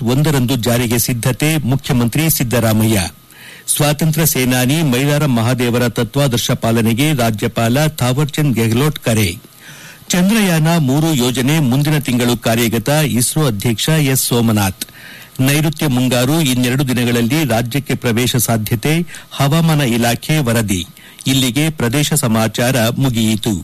ಒಂದರಂದು ಜಾರಿಗೆ ಸಿದ್ದತೆ ಮುಖ್ಯಮಂತ್ರಿ ಸಿದ್ದರಾಮಯ್ಯ ಸ್ವಾತಂತ್ರ್ಯ ಸೇನಾನಿ ಮೈಲಾರ ಮಹಾದೇವರ ತತ್ವಾದರ್ಶ ಪಾಲನೆಗೆ ರಾಜ್ಯಪಾಲ ಥಾವರ್ಚಂದ್ ಗೆಹ್ಲೋಟ್ ಕರೆ ಚಂದ್ರಯಾನ ಮೂರು ಯೋಜನೆ ಮುಂದಿನ ತಿಂಗಳು ಕಾರ್ಯಗತ ಇಸ್ರೋ ಅಧ್ಯಕ್ಷ ಎಸ್ ಸೋಮನಾಥ್ ನೈಋತ್ಯ ಮುಂಗಾರು ಇನ್ನೆರಡು ದಿನಗಳಲ್ಲಿ ರಾಜ್ಯಕ್ಕೆ ಪ್ರವೇಶ ಸಾಧ್ಯತೆ ಹವಾಮಾನ ಇಲಾಖೆ ವರದಿ ಇಲ್ಲಿಗೆ ಪ್ರದೇಶ ಸಮಾಚಾರ ಮುಗಿಯಿತು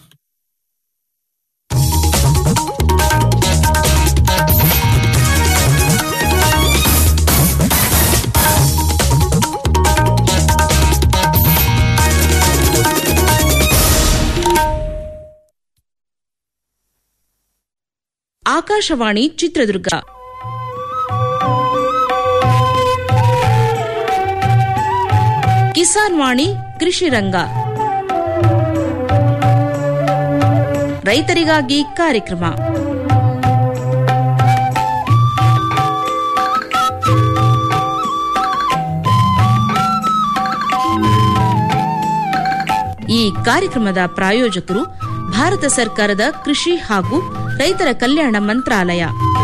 ಆಕಾಶವಾಣಿ ಚಿತ್ರದುರ್ಗ ಕಿಸಾನ್ ವಾಣಿ ಕೃಷಿ ರಂಗ ರೈತರಿಗಾಗಿ ಕಾರ್ಯಕ್ರಮ ಈ ಕಾರ್ಯಕ್ರಮದ ಪ್ರಾಯೋಜಕರು ಭಾರತ ಸರ್ಕಾರದ ಕೃಷಿ ಹಾಗೂ ರೈತರ ಕಲ್ಯಾಣ ಮಂತ್ರಾಲಯ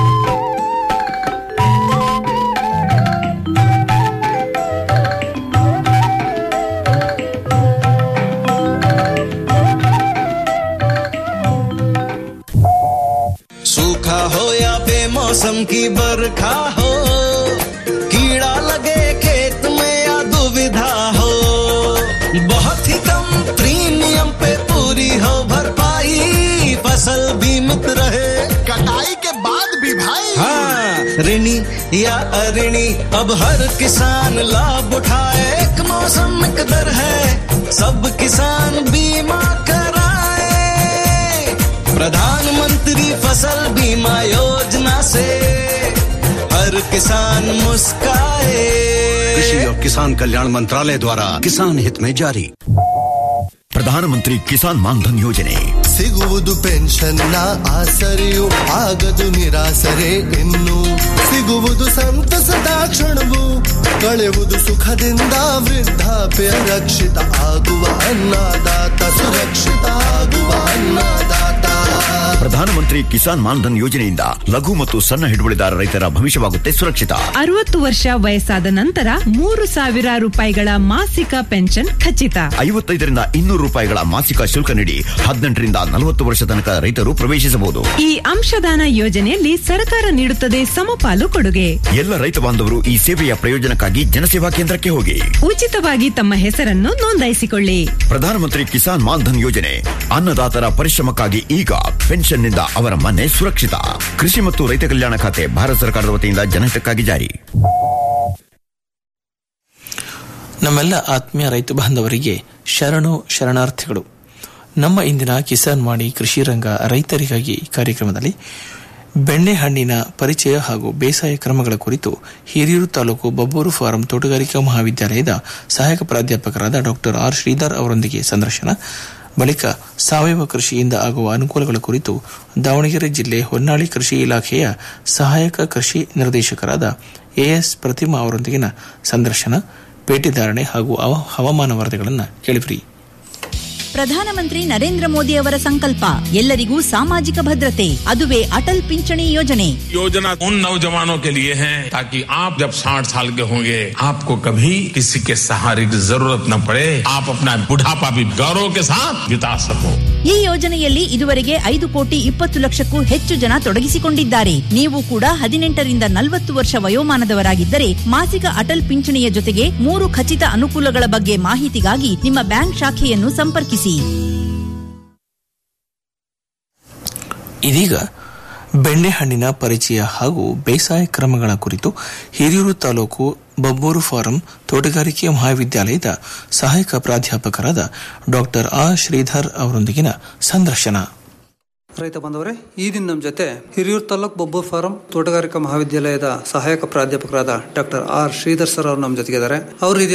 सूखा हो या बेमौसम की बरखा हो कीड़ा लगे खेत में या दुविधा हो बहुत ही कम प्रीमियम पे पूरी हो भरपाई फसल बीमित रहे कटाई के बाद भी भाई हाँ ऋणी या अऋणी अब हर किसान लाभ उठाए एक मौसम एक दर है सब किसान बीमा कराए प्रधानमंत्री फसल बीमा योजना से हर किसान मुस्काए कृषि और किसान कल्याण मंत्रालय द्वारा किसान हित में जारी ಪ್ರಧಾನಮಂತ್ರಿ ಕಿಸಾನ್ ಮಾನ್ಧನ್ ಯೋಜನೆ ಸಿಗುವುದು ಪೆನ್ಷನ್ನ ಆಸರೆಯು ಆಗದು ನಿರಾಸರೆ ಇನ್ನು ಸಿಗುವುದು ಸಂತಸದ ಕ್ಷಣವು ಕಳೆಯುವುದು ಸುಖದಿಂದ ವೃದ್ಧಾಪ್ಯ ರಕ್ಷಿತ ಆಗುವ ಅನ್ನದಾತ ಸುರಕ್ಷಿತ ಆಗುವ ಅನ್ನದಾತ ಪ್ರಧಾನಮಂತ್ರಿ ಕಿಸಾನ್ ಮಾನ್ಧನ್ ಯೋಜನೆಯಿಂದ ಲಘು ಮತ್ತು ಸಣ್ಣ ಹಿಡುವಳಿದಾರ ರೈತರ ಭವಿಷ್ಯವಾಗುತ್ತೆ ಸುರಕ್ಷಿತ ಅರವತ್ತು ವರ್ಷ ವಯಸ್ಸಾದ ನಂತರ ಮೂರು ಸಾವಿರ ರೂಪಾಯಿಗಳ ಮಾಸಿಕ ಪೆನ್ಷನ್ ಖಚಿತ ಐವತ್ತೈದರಿಂದ ಇನ್ನೂರು ರೂಪಾಯಿಗಳ ಮಾಸಿಕ ಶುಲ್ಕ ನೀಡಿ ಹದಿನೆಂಟರಿಂದ ನಲವತ್ತು ವರ್ಷ ತನಕ ರೈತರು ಪ್ರವೇಶಿಸಬಹುದು ಈ ಅಂಶದಾನ ಯೋಜನೆಯಲ್ಲಿ ಸರ್ಕಾರ ನೀಡುತ್ತದೆ ಸಮಪಾಲು ಕೊಡುಗೆ ಎಲ್ಲ ರೈತ ಬಾಂಧವರು ಈ ಸೇವೆಯ ಪ್ರಯೋಜನಕ್ಕಾಗಿ ಜನಸೇವಾ ಕೇಂದ್ರಕ್ಕೆ ಹೋಗಿ ಉಚಿತವಾಗಿ ತಮ್ಮ ಹೆಸರನ್ನು ನೋಂದಾಯಿಸಿಕೊಳ್ಳಿ ಪ್ರಧಾನಮಂತ್ರಿ ಕಿಸಾನ್ ಮಾನ್ಧನ್ ಯೋಜನೆ ಅನ್ನದಾತರ ಪರಿಶ್ರಮಕ್ಕಾಗಿ ಈಗ ಪೆನ್ಷನ್ನಿಂದ ಅವರ ಮನೆ ಸುರಕ್ಷಿತ ಕೃಷಿ ಮತ್ತು ರೈತ ಕಲ್ಯಾಣ ಖಾತೆ ಭಾರತ ಸರ್ಕಾರದ ವತಿಯಿಂದ ಜನಹಿತಕ್ಕಾಗಿ ಜಾರಿ ನಮ್ಮೆಲ್ಲ ಆತ್ಮೀಯ ರೈತ ಬಾಂಧವರಿಗೆ ಶರಣು ಶರಣಾರ್ಥಿಗಳು ನಮ್ಮ ಇಂದಿನ ಕಿಸಾನ್ ವಾಣಿ ಕೃಷಿ ರಂಗ ರೈತರಿಗಾಗಿ ಕಾರ್ಯಕ್ರಮದಲ್ಲಿ ಬೆಣ್ಣೆಹಣ್ಣಿನ ಪರಿಚಯ ಹಾಗೂ ಬೇಸಾಯ ಕ್ರಮಗಳ ಕುರಿತು ಹಿರಿಯೂರು ತಾಲೂಕು ಬಬ್ಬೂರು ಫಾರಂ ತೋಟಗಾರಿಕಾ ಮಹಾವಿದ್ಯಾಲಯದ ಸಹಾಯಕ ಪ್ರಾಧ್ಯಾಪಕರಾದ ಡಾಕ್ಟರ್ ಆರ್ ಶ್ರೀಧರ್ ಅವರೊಂದಿಗೆ ಸಂದರ್ಶನ ಬಳಿಕ ಸಾವಯವ ಕೃಷಿಯಿಂದ ಆಗುವ ಅನುಕೂಲಗಳ ಕುರಿತು ದಾವಣಗೆರೆ ಜಿಲ್ಲೆ ಹೊನ್ನಾಳಿ ಕೃಷಿ ಇಲಾಖೆಯ ಸಹಾಯಕ ಕೃಷಿ ನಿರ್ದೇಶಕರಾದ ಎಎಸ್ ಪ್ರತಿಮಾ ಅವರೊಂದಿಗಿನ ಸಂದರ್ಶನ ಪೇಟೆದಾರಣೆ ಹಾಗೂ ಅವ- ಹವಾಮಾನ ವರದಿಗಳನ್ನು ಕೇಳಿಬ್ರಿ ಪ್ರಧಾನಮಂತ್ರಿ ನರೇಂದ್ರ ಮೋದಿ ಅವರ ಸಂಕಲ್ಪ ಎಲ್ಲರಿಗೂ ಸಾಮಾಜಿಕ ಭದ್ರತೆ ಅದುವೇ ಅಟಲ್ ಪಿಂಚಣಿ ಯೋಜನೆ योजना उन नौजवानों के लिए है ताकि आप जब 60 साल के होंगे आपको कभी किसी के सहारे की जरूरत न पड़े आप अपना बुढ़ापा भी गौरव के साथ बिता सको ಈ ಯೋಜನೆಯಲ್ಲಿ ಇದುವರೆಗೆ ಐದು ಕೋಟಿ ಇಪ್ಪತ್ತು ಲಕ್ಷಕ್ಕೂ ಹೆಚ್ಚು ಜನ ತೊಡಗಿಸಿಕೊಂಡಿದ್ದಾರೆ ನೀವು ಕೂಡ ಹದಿನೆಂಟರಿಂದ ನಲವತ್ತು ವರ್ಷ ವಯೋಮಾನದವರಾಗಿದ್ದರೆ ಮಾಸಿಕ ಅಟಲ್ ಪಿಂಚಣಿಯ ಜೊತೆಗೆ ಮೂರು ಖಚಿತ ಅನುಕೂಲಗಳ ಬಗ್ಗೆ ಮಾಹಿತಿಗಾಗಿ ನಿಮ್ಮ ಬ್ಯಾಂಕ್ ಶಾಖೆಯನ್ನು ಸಂಪರ್ಕಿಸಿ ಇದೀಗ ಬೆಣ್ಣೆಹಣ್ಣಿನ ಪರಿಚಯ ಹಾಗೂ ಬೇಸಾಯ ಕ್ರಮಗಳ ಕುರಿತು ಹಿರಿಯೂರು ತಾಲೂಕು ಬಬ್ಬೂರು ಫಾರಂ ತೋಟಗಾರಿಕೆ ಮಹಾವಿದ್ಯಾಲಯದ ಸಹಾಯಕ ಪ್ರಾಧ್ಯಾಪಕರಾದ ಡಾಕ್ಟರ್ ಆರ್ ಶ್ರೀಧರ್ ಅವರೊಂದಿಗಿನ ಸಂದರ್ಶನ ರೈತ ಬಾಂಧವರೇ ಈ ದಿನ ನಮ್ಮ ಜೊತೆ ಹಿರಿಯೂರು ತಾಲೂಕು ಬೊಬ್ಬೂರ್ ಫಾರಂ ತೋಟಗಾರಿಕಾ ಮಹಾವಿದ್ಯಾಲಯದ ಸಹಾಯಕ ಪ್ರಾಧ್ಯಾಪಕರಾದ ಡಾಕ್ಟರ್ ಆರ್ ಶ್ರೀಧರ್ ಸರ್ ಅವರು ನಮ್ಮ ಜೊತೆಗಿದ್ದಾರೆ ಅವರು ಈ ದಿನ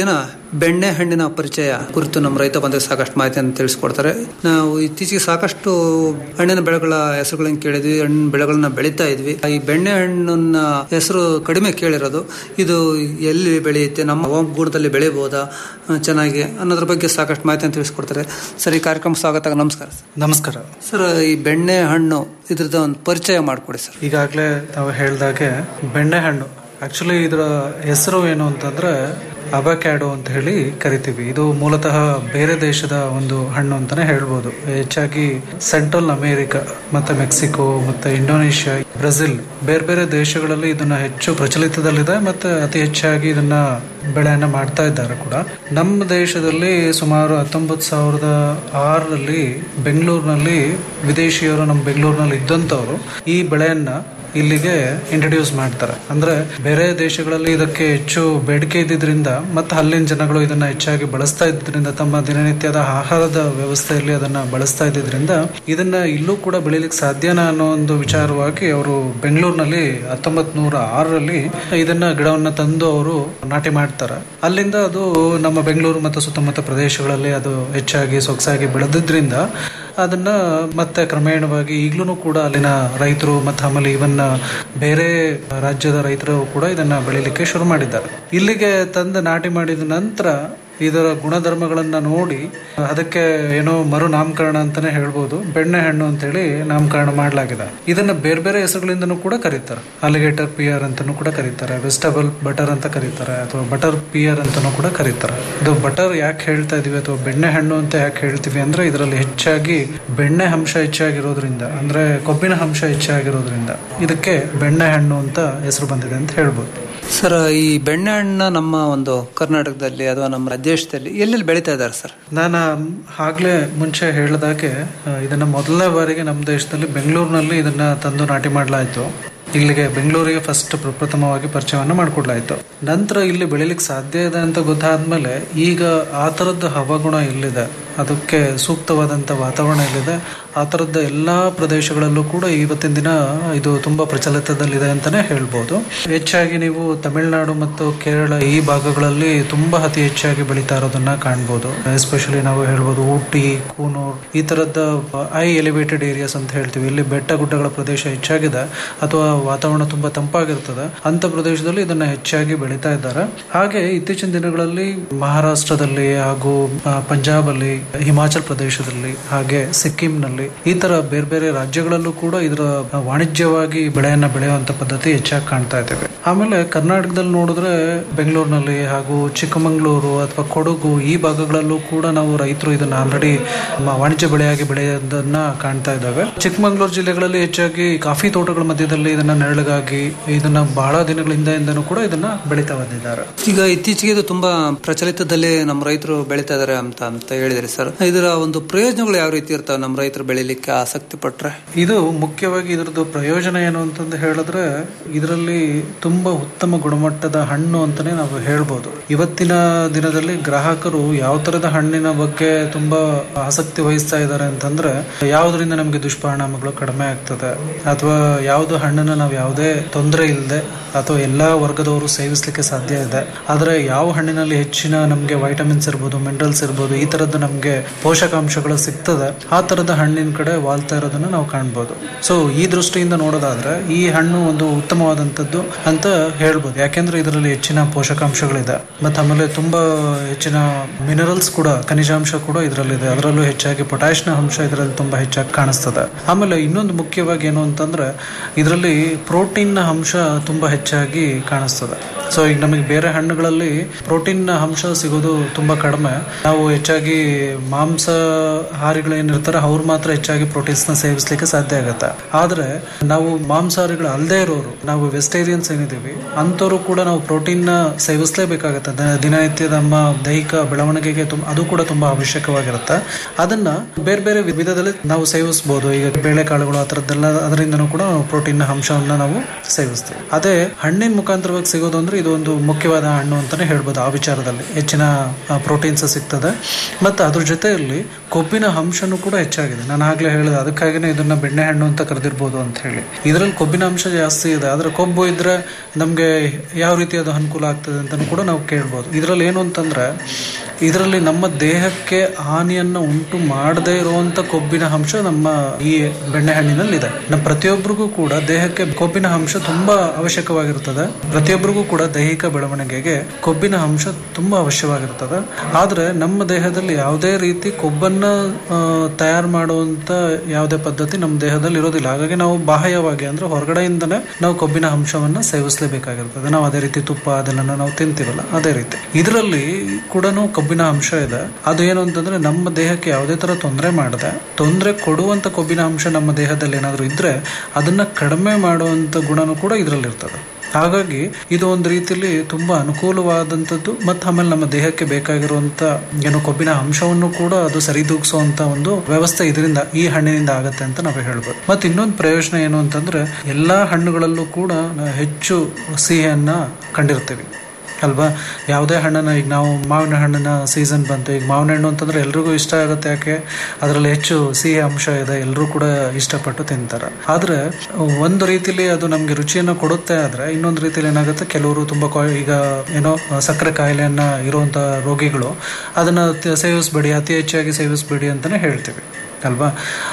ಬೆಣ್ಣೆ ಹಣ್ಣಿನ ಪರಿಚಯ ಕುರಿತು ನಮ್ಮ ರೈತ ಬಂಧು ಸಾಕಷ್ಟು ಮಾಹಿತಿಯನ್ನು ತಿಳಿಸ್ಕೊಡ್ತಾರೆ ನಾವು ಇತ್ತೀಚೆಗೆ ಸಾಕಷ್ಟು ಹಣ್ಣಿನ ಬೆಳೆಗಳ ಹೆಸರುಗಳನ್ನ ಕೇಳಿದ್ವಿ ಹಣ್ಣಿನ ಬೆಳೆಗಳನ್ನ ಬೆಳೀತಾ ಇದ್ವಿ ಈ ಬೆಣ್ಣೆ ಹಣ್ಣನ್ನ ಹೆಸರು ಕಡಿಮೆ ಕೇಳಿರೋದು ಇದು ಎಲ್ಲಿ ಬೆಳೆಯುತ್ತೆ ನಮ್ಮ ಹವಾಗುಣದಲ್ಲಿ ಬೆಳಿಬಹುದಾ ಆ, ಚೆನ್ನಾಗಿ ಅನ್ನೋದ್ರ ಬಗ್ಗೆ ಸಾಕಷ್ಟು ಮಾಹಿತಿಯನ್ನು ತಿಳಿಸ್ಕೊಡ್ತಾರೆ ಸರ್ ಈ ಕಾರ್ಯಕ್ರಮ ಸ್ವಾಗತ ನಮಸ್ಕಾರ ಸರ್. ನಮಸ್ಕಾರ ಸರ್ ಈ ಬೆಣ್ಣೆ ಹಣ್ಣು ಇದ್ರದ್ದು ಒಂದು ಪರಿಚಯ ಮಾಡಿಕೊಡಿ ಸರ್ ಈಗಾಗಲೇ ನಾವು ಹೇಳ್ದಾಗೆ ಬೆಣ್ಣೆ ಹಣ್ಣು ಆಕ್ಚುಲಿ ಇದರ ಹೆಸರು ಏನು ಅಂತಂದ್ರೆ ಅಬಕ್ಯಾಡೋ ಅಂತ ಹೇಳಿ ಕರಿತೀವಿ ಇದು ಮೂಲತಃ ಬೇರೆ ದೇಶದ ಒಂದು ಹಣ್ಣು ಅಂತಾನೆ ಹೇಳ್ಬೋದು ಹೆಚ್ಚಾಗಿ ಸೆಂಟ್ರಲ್ ಅಮೇರಿಕಾ ಮತ್ತೆ ಮೆಕ್ಸಿಕೋ ಮತ್ತೆ ಇಂಡೋನೇಷ್ಯಾ ಬ್ರೆಜಿಲ್ ಬೇರೆ ಬೇರೆ ದೇಶಗಳಲ್ಲಿ ಇದನ್ನ ಹೆಚ್ಚು ಪ್ರಚಲಿತದಲ್ಲಿದೆ ಮತ್ತೆ ಅತಿ ಹೆಚ್ಚಾಗಿ ಇದನ್ನ ಬೆಳೆಯನ್ನ ಮಾಡ್ತಾ ಇದ್ದಾರೆ ಕೂಡ ನಮ್ಮ ದೇಶದಲ್ಲಿ ಸುಮಾರು ಹತ್ತೊಂಬತ್ತು ಸಾವಿರದ ಆರರಲ್ಲಿ ಬೆಂಗಳೂರಿನಲ್ಲಿ ವಿದೇಶಿಯರು ನಮ್ಮ ಬೆಂಗಳೂರಿನಲ್ಲಿ ಇದ್ದಂಥವ್ರು ಈ ಬೆಳೆಯನ್ನ ಇಲ್ಲಿಗೆ ಇಂಟ್ರೊಡ್ಯೂಸ್ ಮಾಡ್ತಾರೆ ಅಂದ್ರೆ ಬೇರೆ ದೇಶಗಳಲ್ಲಿ ಇದಕ್ಕೆ ಹೆಚ್ಚು ಬೇಡಿಕೆ ಇದ್ದಿದ್ರಿಂದ ಮತ್ತೆ ಅಲ್ಲಿನ ಜನಗಳು ಇದನ್ನ ಹೆಚ್ಚಾಗಿ ಬಳಸ್ತಾ ಇದ್ರಿಂದ ತಮ್ಮ ದಿನನಿತ್ಯದ ಆಹಾರದ ವ್ಯವಸ್ಥೆಯಲ್ಲಿ ಅದನ್ನ ಬಳಸ್ತಾ ಇದ್ದಿದ್ರಿಂದ ಇದನ್ನ ಇಲ್ಲೂ ಕೂಡ ಬೆಳಿಲಿಕ್ಕೆ ಸಾಧ್ಯನಾ ಅನ್ನೋ ಒಂದು ವಿಚಾರವಾಗಿ ಅವರು ಬೆಂಗಳೂರಿನಲ್ಲಿ ಹತ್ತೊಂಬತ್ ನೂರ ಆರರಲ್ಲಿ ಇದನ್ನ ಗಿಡವನ್ನ ತಂದು ಅವರು ನಾಟಿ ಮಾಡ್ತಾರೆ ಅಲ್ಲಿಂದ ಅದು ನಮ್ಮ ಬೆಂಗಳೂರು ಮತ್ತು ಸುತ್ತಮುತ್ತ ಪ್ರದೇಶಗಳಲ್ಲಿ ಅದು ಹೆಚ್ಚಾಗಿ ಸೊಗಸಾಗಿ ಬೆಳೆದಿದ್ರಿಂದ ಅದನ್ನ ಮತ್ತೆ ಕ್ರಮೇಣವಾಗಿ ಈಗಲೂ ಕೂಡ ಅಲ್ಲಿನ ರೈತರು ಮತ್ತು ಆಮೇಲೆ ಇವನ್ ಬೇರೆ ರಾಜ್ಯದ ರೈತರು ಕೂಡ ಇದನ್ನ ಬೆಳಿಲಿಕ್ಕೆ ಶುರು ಮಾಡಿದ್ದಾರೆ ಇಲ್ಲಿಗೆ ತಂದು ನಾಟಿ ಮಾಡಿದ ನಂತರ ಇದರ ಗುಣಧರ್ಮಗಳನ್ನ ನೋಡಿ ಅದಕ್ಕೆ ಏನೋ ಮರು ನಾಮಕರಣ ಅಂತಾನೆ ಹೇಳ್ಬೋದು ಬೆಣ್ಣೆ ಹಣ್ಣು ಅಂತೇಳಿ ನಾಮಕರಣ ಮಾಡಲಾಗಿದೆ ಇದನ್ನ ಬೇರೆ ಬೇರೆ ಹೆಸರುಗಳಿಂದನೂ ಕೂಡ ಕರೀತಾರೆ ಅಲಿಗೇಟರ್ ಪಿಯರ್ ಅಂತಾನೂ ಕೂಡ ಕರೀತಾರೆ ವೆಜಿಟಬಲ್ ಬಟರ್ ಅಂತ ಕರೀತಾರೆ ಅಥವಾ ಬಟರ್ ಪಿಯರ್ ಅಂತಾನೂ ಕೂಡ ಕರೀತಾರೆ ಇದು ಬಟರ್ ಯಾಕೆ ಹೇಳ್ತಾ ಇದೀವಿ ಅಥವಾ ಬೆಣ್ಣೆ ಹಣ್ಣು ಅಂತ ಯಾಕೆ ಹೇಳ್ತೀವಿ ಅಂದ್ರೆ ಇದರಲ್ಲಿ ಹೆಚ್ಚಾಗಿ ಬೆಣ್ಣೆ ಅಂಶ ಹೆಚ್ಚಾಗಿರೋದ್ರಿಂದ ಅಂದ್ರೆ ಕೊಬ್ಬಿನ ಅಂಶ ಹೆಚ್ಚಾಗಿರೋದ್ರಿಂದ ಇದಕ್ಕೆ ಬೆಣ್ಣೆ ಹಣ್ಣು ಅಂತ ಹೆಸರು ಬಂದಿದೆ ಅಂತ ಹೇಳ್ಬೋದು ಸರ್ ಈ ಬೆಣ್ಣೆ ಹಣ್ಣ ನಮ್ಮ ಒಂದು ಕರ್ನಾಟಕದಲ್ಲಿ ಅಥವಾ ನಮ್ಮ ದೇಶದಲ್ಲಿ ಎಲ್ಲೆಲ್ಲಿ ಬೆಳೀತಾ ಇದ್ದಾರೆ ಸರ್ ನಾನು ಆಗ್ಲೇ ಮುಂಚೆ ಹೇಳಿದಾಗೆ ಆ, ಇದನ್ನ ಮೊದಲನೇ ಬಾರಿಗೆ ನಮ್ಮ ದೇಶದಲ್ಲಿ ಬೆಂಗಳೂರಿನಲ್ಲಿ ಇದನ್ನ ತಂದು ನಾಟಿ ಮಾಡಲಾಯಿತು ಇಲ್ಲಿಗೆ ಬೆಂಗಳೂರಿಗೆ ಫಸ್ಟ್ ಪ್ರಪ್ರಥಮವಾಗಿ ಪರಿಚಯವನ್ನು ಮಾಡಿಕೊಡ್ಲಾಯ್ತು ನಂತರ ಇಲ್ಲಿ ಬೆಳಿಲಿಕ್ಕೆ ಸಾಧ್ಯ ಇದೆ ಅಂತ ಗೊತ್ತಾದ್ಮೇಲೆ ಈಗ ಆ ಥರದ ಹವಾಗುಣ ಎಲ್ಲಿದೆ ಅದಕ್ಕೆ ಸೂಕ್ತವಾದಂಥ ವಾತಾವರಣ ಎಲ್ಲಿದೆ ಆ ಥರದ ಎಲ್ಲ ಪ್ರದೇಶಗಳಲ್ಲೂ ಕೂಡ ಇವತ್ತಿನ ದಿನ ಇದು ತುಂಬಾ ಪ್ರಚಲಿತದಲ್ಲಿದೆ ಅಂತಾನೆ ಹೇಳ್ಬೋದು ಹೆಚ್ಚಾಗಿ ನೀವು ತಮಿಳುನಾಡು ಮತ್ತು ಕೇರಳ ಈ ಭಾಗಗಳಲ್ಲಿ ತುಂಬಾ ಅತಿ ಹೆಚ್ಚಾಗಿ ಬೆಳೀತಾ ಇರೋದನ್ನ ಕಾಣ್ಬೋದು ಎಸ್ಪೆಷಲಿ ನಾವು ಹೇಳ್ಬೋದು ಊಟಿ ಕೂನೂರ್ ಈ ತರದ ಹೈ ಎಲಿವೇಟೆಡ್ ಏರಿಯಾಸ್ ಅಂತ ಹೇಳ್ತೀವಿ ಇಲ್ಲಿ ಬೆಟ್ಟ ಗುಡ್ಡಗಳ ಪ್ರದೇಶ ಹೆಚ್ಚಾಗಿದೆ ಅಥವಾ ವಾತಾವರಣ ತುಂಬಾ ತಂಪಾಗಿರ್ತದೆ ಅಂತ ಪ್ರದೇಶದಲ್ಲಿ ಇದನ್ನ ಹೆಚ್ಚಾಗಿ ಬೆಳೀತಾ ಇದ್ದಾರೆ ಹಾಗೆ ಇತ್ತೀಚಿನ ದಿನಗಳಲ್ಲಿ ಮಹಾರಾಷ್ಟ್ರದಲ್ಲಿ ಹಾಗೂ ಆ, ಪಂಜಾಬ್ ಅಲ್ಲಿ ಹಿಮಾಚಲ್ ಪ್ರದೇಶದಲ್ಲಿ ಹಾಗೆ ಸಿಕ್ಕಿಂನಲ್ಲಿ ಈ ತರ ಬೇರೆ ಬೇರೆ ರಾಜ್ಯಗಳಲ್ಲೂ ಕೂಡ ಇದರ ವಾಣಿಜ್ಯವಾಗಿ ಬೆಳೆಯನ್ನ ಬೆಳೆಯುವಂತ ಪದ್ಧತಿ ಹೆಚ್ಚಾಗಿ ಕಾಣ್ತಾ ಇದ್ದೇವೆ ಆಮೇಲೆ ಕರ್ನಾಟಕದಲ್ಲಿ ನೋಡಿದ್ರೆ ಬೆಂಗಳೂರಿನಲ್ಲಿ ಹಾಗೂ ಚಿಕ್ಕಮಗಳೂರು ಅಥವಾ ಕೊಡಗು ಈ ಭಾಗಗಳಲ್ಲೂ ಕೂಡ ನಾವು ರೈತರು ಇದನ್ನ ಆಲ್ರೆಡಿ ವಾಣಿಜ್ಯ ಬೆಳೆಯಾಗಿ ಬೆಳೆಯೋದನ್ನ ಕಾಣ್ತಾ ಇದ್ದಾವೆ ಚಿಕ್ಕಮಗಳೂರು ಜಿಲ್ಲೆಗಳಲ್ಲಿ ಹೆಚ್ಚಾಗಿ ಕಾಫಿ ತೋಟಗಳ ಮಧ್ಯದಲ್ಲಿ ಇದನ್ನ ನೆರಳಿಗಾಗಿ ಇದನ್ನ ಬಹಳ ದಿನಗಳಿಂದ ಇಂದನೂ ಕೂಡ ಇದನ್ನ ಬೆಳೀತಾ ಬಂದಿದ್ದಾರೆ ಈಗ ಇತ್ತೀಚೆಗೆ ಇದು ತುಂಬಾ ಪ್ರಚಲಿತದಲ್ಲಿ ನಮ್ಮ ರೈತರು ಬೆಳೀತಾ ಇದಾರೆ ಅಂತ ಅಂತ ಹೇಳಿದ್ರಿ ಸರ್ ಇದರ ಒಂದು ಪ್ರಯೋಜನಗಳು ಯಾವ ರೀತಿ ಇರ್ತಾವೆ ನಮ್ಮ ರೈತರು ಬೆಳಿಲಿಕ್ಕೆ ಆಸಕ್ತಿ ಪಟ್ರೆ ಇದು ಮುಖ್ಯವಾಗಿ ಇದರದ್ದು ಪ್ರಯೋಜನ ಏನು ಅಂತಂದು ಹೇಳಿದ್ರೆ ಇದರಲ್ಲಿ ತುಂಬಾ ಉತ್ತಮ ಗುಣಮಟ್ಟದ ಹಣ್ಣು ಅಂತಾನೆ ನಾವು ಹೇಳ್ಬೋದು ಇವತ್ತಿನ ದಿನದಲ್ಲಿ ಗ್ರಾಹಕರು ಯಾವ ತರದ ಹಣ್ಣಿನ ಬಗ್ಗೆ ತುಂಬಾ ಆಸಕ್ತಿ ವಹಿಸ್ತಾ ಇದ್ದಾರೆ ಅಂತಂದ್ರೆ ಯಾವುದರಿಂದ ನಮಗೆ ದುಷ್ಪರಿಣಾಮಗಳು ಕಡಿಮೆ ಆಗ್ತದೆ ಅಥವಾ ಯಾವ್ದು ಹಣ್ಣನ್ನ ನಾವು ಯಾವುದೇ ತೊಂದರೆ ಇಲ್ಲದೆ ಅಥವಾ ಎಲ್ಲಾ ವರ್ಗದವರು ಸೇವಿಸಲಿಕ್ಕೆ ಸಾಧ್ಯ ಇದೆ ಆದ್ರೆ ಯಾವ ಹಣ್ಣಿನಲ್ಲಿ ಹೆಚ್ಚಿನ ನಮಗೆ ವೈಟಮಿನ್ಸ್ ಇರ್ಬೋದು ಮಿನರಲ್ಸ್ ಇರ್ಬೋದು ಈ ತರದ್ದು ನಮಗೆ ಪೋಷಕಾಂಶಗಳು ಸಿಗ್ತದೆ ಆ ತರದ ಹಣ್ಣಿನ ಕಡೆ ವಾಲ್ತಾ ಇರೋದನ್ನ ನಾವು ಕಾಣ್ಬೋದು ಸೊ ಈ ದೃಷ್ಟಿಯಿಂದ ನೋಡೋದಾದ್ರೆ ಈ ಹಣ್ಣು ಒಂದು ಉತ್ತಮವಾದಂತದ್ದು ಅಂತ ಹೇಳ್ಬೋದು ಯಾಕೆಂದ್ರೆ ಇದರಲ್ಲಿ ಹೆಚ್ಚಿನ ಪೋಷಕಾಂಶಗಳಿದೆ ಮತ್ತೆ ಆಮೇಲೆ ತುಂಬಾ ಹೆಚ್ಚಿನ ಮಿನರಲ್ಸ್ ಕೂಡ ಖನಿಜಾಂಶ ಕೂಡ ಇದರಲ್ಲಿದೆ ಅದರಲ್ಲೂ ಹೆಚ್ಚಾಗಿ ಪೊಟ್ಯಾಶ್ನ ಅಂಶ ಇದರಲ್ಲಿ ತುಂಬಾ ಹೆಚ್ಚಾಗಿ ಕಾಣಿಸ್ತದೆ ಆಮೇಲೆ ಇನ್ನೊಂದು ಮುಖ್ಯವಾಗಿ ಏನು ಅಂತಂದ್ರೆ ಇದರಲ್ಲಿ ಪ್ರೋಟೀನ್ ಅಂಶ ತುಂಬಾ ಹೆಚ್ಚಾಗಿ ಕಾಣಿಸ್ತದೆ ಸೊ ಈಗ ನಮಗೆ ಬೇರೆ ಹಣ್ಣುಗಳಲ್ಲಿ ಪ್ರೋಟೀನ್ ಅಂಶ ಸಿಗೋದು ತುಂಬಾ ಕಡಿಮೆ ನಾವು ಹೆಚ್ಚಾಗಿ ಮಾಂಸ ಹಾರಿಗಳು ಏನಿರ್ತಾರೆ ಅವ್ರು ಮಾತ್ರ ಹೆಚ್ಚಾಗಿ ಪ್ರೋಟೀನ್ಸ್ ನ ಸೇವಿಸಲಿಕ್ಕೆ ಸಾಧ್ಯ ಆಗುತ್ತೆ ಆದ್ರೆ ನಾವು ಮಾಂಸಾಹಾರಿಗಳು ಅಲ್ಲದೆ ಇರೋರು ನಾವು ವೆಜಿಟೇರಿಯನ್ಸ್ ಏನಿದೀವಿ ಅಂತವರು ಕೂಡ ನಾವು ಪ್ರೋಟೀನ್ ನ ಸೇವಿಸಲೇಬೇಕಾಗತ್ತೆ ದ- ದಿನನಿತ್ಯ ನಮ್ಮ ದೈಹಿಕ ಬೆಳವಣಿಗೆಗೆ ತುಂಬ ಅದು ಕೂಡ ತುಂಬಾ ಅವಶ್ಯಕವಾಗಿರುತ್ತೆ ಅದನ್ನ ಬೇರೆ ಬೇರೆ ವಿಧದಲ್ಲಿ ನಾವು ಸೇವಿಸಬಹುದು ಈಗ ಬೇಳೆಕಾಳುಗಳು ಆ ಥರದ್ದೆಲ್ಲ ಅದರಿಂದನೂ ಕೂಡ ನಾವು ಪ್ರೋಟೀನ್ ನ ಅಂಶವನ್ನ ನಾವು ಸೇವಿಸ್ತೀವಿ ಅದೇ ಹಣ್ಣಿನ ಮುಖಾಂತರವಾಗಿ ಸಿಗೋದು ಅಂದ್ರೆ ಇದು ಇದು ಒಂದು ಮುಖ್ಯವಾದ ಹಣ್ಣು ಅಂತಾನೆ ಹೇಳ್ಬೋದು ಆ ವಿಚಾರದಲ್ಲಿ ಹೆಚ್ಚಿನ ಪ್ರೋಟೀನ್ಸ್ ಸಿಗ್ತದೆ ಮತ್ತು ಅದ್ರ ಜೊತೆಯಲ್ಲಿ ಕೊಬ್ಬಿನ ಅಂಶನೂ ಕೂಡ ಹೆಚ್ಚಾಗಿದೆ ನಾನು ಆಗ್ಲೇ ಹೇಳಿದೆ ಅದಕ್ಕಾಗಿನೇ ಇದನ್ನ ಬೆಣ್ಣೆ ಹಣ್ಣು ಅಂತ ಕರೆದಿರ್ಬೋದು ಅಂತ ಹೇಳಿ ಇದರಲ್ಲಿ ಕೊಬ್ಬಿನ ಅಂಶ ಜಾಸ್ತಿ ಇದೆ ಆದ್ರೆ ಕೊಬ್ಬು ಇದ್ರೆ ನಮಗೆ ಯಾವ ರೀತಿ ಅದು ಅನುಕೂಲ ಆಗ್ತದೆ ಅಂತಲೂ ಕೂಡ ನಾವು ಕೇಳ್ಬೋದು ಇದರಲ್ಲಿ ಏನು ಅಂತಂದ್ರೆ ಇದರಲ್ಲಿ ನಮ್ಮ ದೇಹಕ್ಕೆ ಹಾನಿಯನ್ನು ಉಂಟು ಮಾಡದೇ ಇರುವಂತ ಕೊಬ್ಬಿನ ಅಂಶ ನಮ್ಮ ಈ ಬೆಣ್ಣೆಹಣ್ಣಿನಲ್ಲಿದೆ ನಮ್ಮ ಪ್ರತಿಯೊಬ್ಬರಿಗೂ ಕೂಡ ದೇಹಕ್ಕೆ ಕೊಬ್ಬಿನ ಅಂಶ ತುಂಬಾ ಅವಶ್ಯಕವಾಗಿರ್ತದೆ ಪ್ರತಿಯೊಬ್ಬರಿಗೂ ಕೂಡ ದೈಹಿಕ ಬೆಳವಣಿಗೆಗೆ ಕೊಬ್ಬಿನ ಅಂಶ ತುಂಬಾ ಅವಶ್ಯವಾಗಿರ್ತದೆ ಆದ್ರೆ ನಮ್ಮ ದೇಹದಲ್ಲಿ ಯಾವುದೇ ರೀತಿ ಕೊಬ್ಬನ್ನ ತಯಾರು ಮಾಡುವಂತ ಯಾವುದೇ ಪದ್ಧತಿ ನಮ್ಮ ದೇಹದಲ್ಲಿ ಇರೋದಿಲ್ಲ ಹಾಗಾಗಿ ನಾವು ಬಾಹ್ಯವಾಗಿ ಅಂದ್ರೆ ಹೊರಗಡೆಯಿಂದನೇ ನಾವು ಕೊಬ್ಬಿನ ಅಂಶವನ್ನ ಸೇವಿಸಲೇಬೇಕಾಗಿರ್ತದೆ ನಾವು ಅದೇ ರೀತಿ ತುಪ್ಪ ಅದೆಲ್ಲ ನಾವು ತಿಂತೀವಲ್ಲ ಅದೇ ರೀತಿ ಇದರಲ್ಲಿ ಕೂಡ ಕೊಬ್ಬಿನ ಅಂಶ ಇದೆ ಅದು ಏನು ಅಂತಂದ್ರೆ ನಮ್ಮ ದೇಹಕ್ಕೆ ಯಾವುದೇ ತರ ತೊಂದರೆ ಮಾಡದೆ ತೊಂದರೆ ಕೊಡುವಂತ ಕೊಬ್ಬಿನ ಅಂಶ ನಮ್ಮ ದೇಹದಲ್ಲಿ ಏನಾದರೂ ಇದ್ರೆ ಅದನ್ನ ಕಡಿಮೆ ಮಾಡುವಂತ ಗುಣನೂ ಕೂಡ ಇದರಲ್ಲಿ ಇರ್ತದೆ ಹಾಗಾಗಿ ಇದು ಒಂದು ರೀತಿಯಲ್ಲಿ ತುಂಬಾ ಅನುಕೂಲವಾದಂಥದ್ದು ಮತ್ತು ಆಮೇಲೆ ನಮ್ಮ ದೇಹಕ್ಕೆ ಬೇಕಾಗಿರುವಂತ ಏನು ಕೊಬ್ಬಿನ ಅಂಶವನ್ನು ಕೂಡ ಅದು ಸರಿದೂಗಿಸುವಂತ ಒಂದು ವ್ಯವಸ್ಥೆ ಇದರಿಂದ ಈ ಹಣ್ಣಿನಿಂದ ಆಗತ್ತೆ ಅಂತ ನಾವು ಹೇಳ್ಬೋದು ಮತ್ತೆ ಇನ್ನೊಂದು ಪ್ರಯೋಜನ ಏನು ಅಂತಂದ್ರೆ ಎಲ್ಲಾ ಹಣ್ಣುಗಳಲ್ಲೂ ಕೂಡ ನಾವು ಹೆಚ್ಚು ಸಿಹಿಯನ್ನ ಕಂಡಿರ್ತೀವಿ ಅಲ್ವಾ ಯಾವುದೇ ಹಣ್ಣನ್ನ ಈಗ ನಾವು ಮಾವಿನ ಹಣ್ಣಿನ ಸೀಸನ್ ಬಂತು ಈಗ ಮಾವಿನ ಹಣ್ಣು ಅಂತಂದ್ರೆ ಎಲ್ರಿಗೂ ಇಷ್ಟ ಆಗುತ್ತೆ ಯಾಕೆ ಅದರಲ್ಲಿ ಹೆಚ್ಚು ಸಿಹಿ ಅಂಶ ಇದೆ ಎಲ್ಲರೂ ಕೂಡ ಇಷ್ಟಪಟ್ಟು ತಿಂತಾರೆ ಆದ್ರೆ ಒಂದು ರೀತಿಲಿ ಅದು ನಮ್ಗೆ ರುಚಿಯನ್ನು ಕೊಡುತ್ತೆ ಆದ್ರೆ ಇನ್ನೊಂದು ರೀತಿಲಿ ಏನಾಗುತ್ತೆ ಕೆಲವರು ತುಂಬಾ ಕಾ- ಈಗ ಏನೋ ಸಕ್ಕರೆ ಕಾಯಿಲೆಯನ್ನ ಇರುವಂತ ರೋಗಿಗಳು ಅದನ್ನ ತ- ಸೇವಿಸ್ಬೇಡಿ ಅತಿ ಹೆಚ್ಚಾಗಿ ಸೇವಿಸ್ಬೇಡಿ ಅಂತಾನೆ ಹೇಳ್ತೀವಿ ಅಲ್ವಾ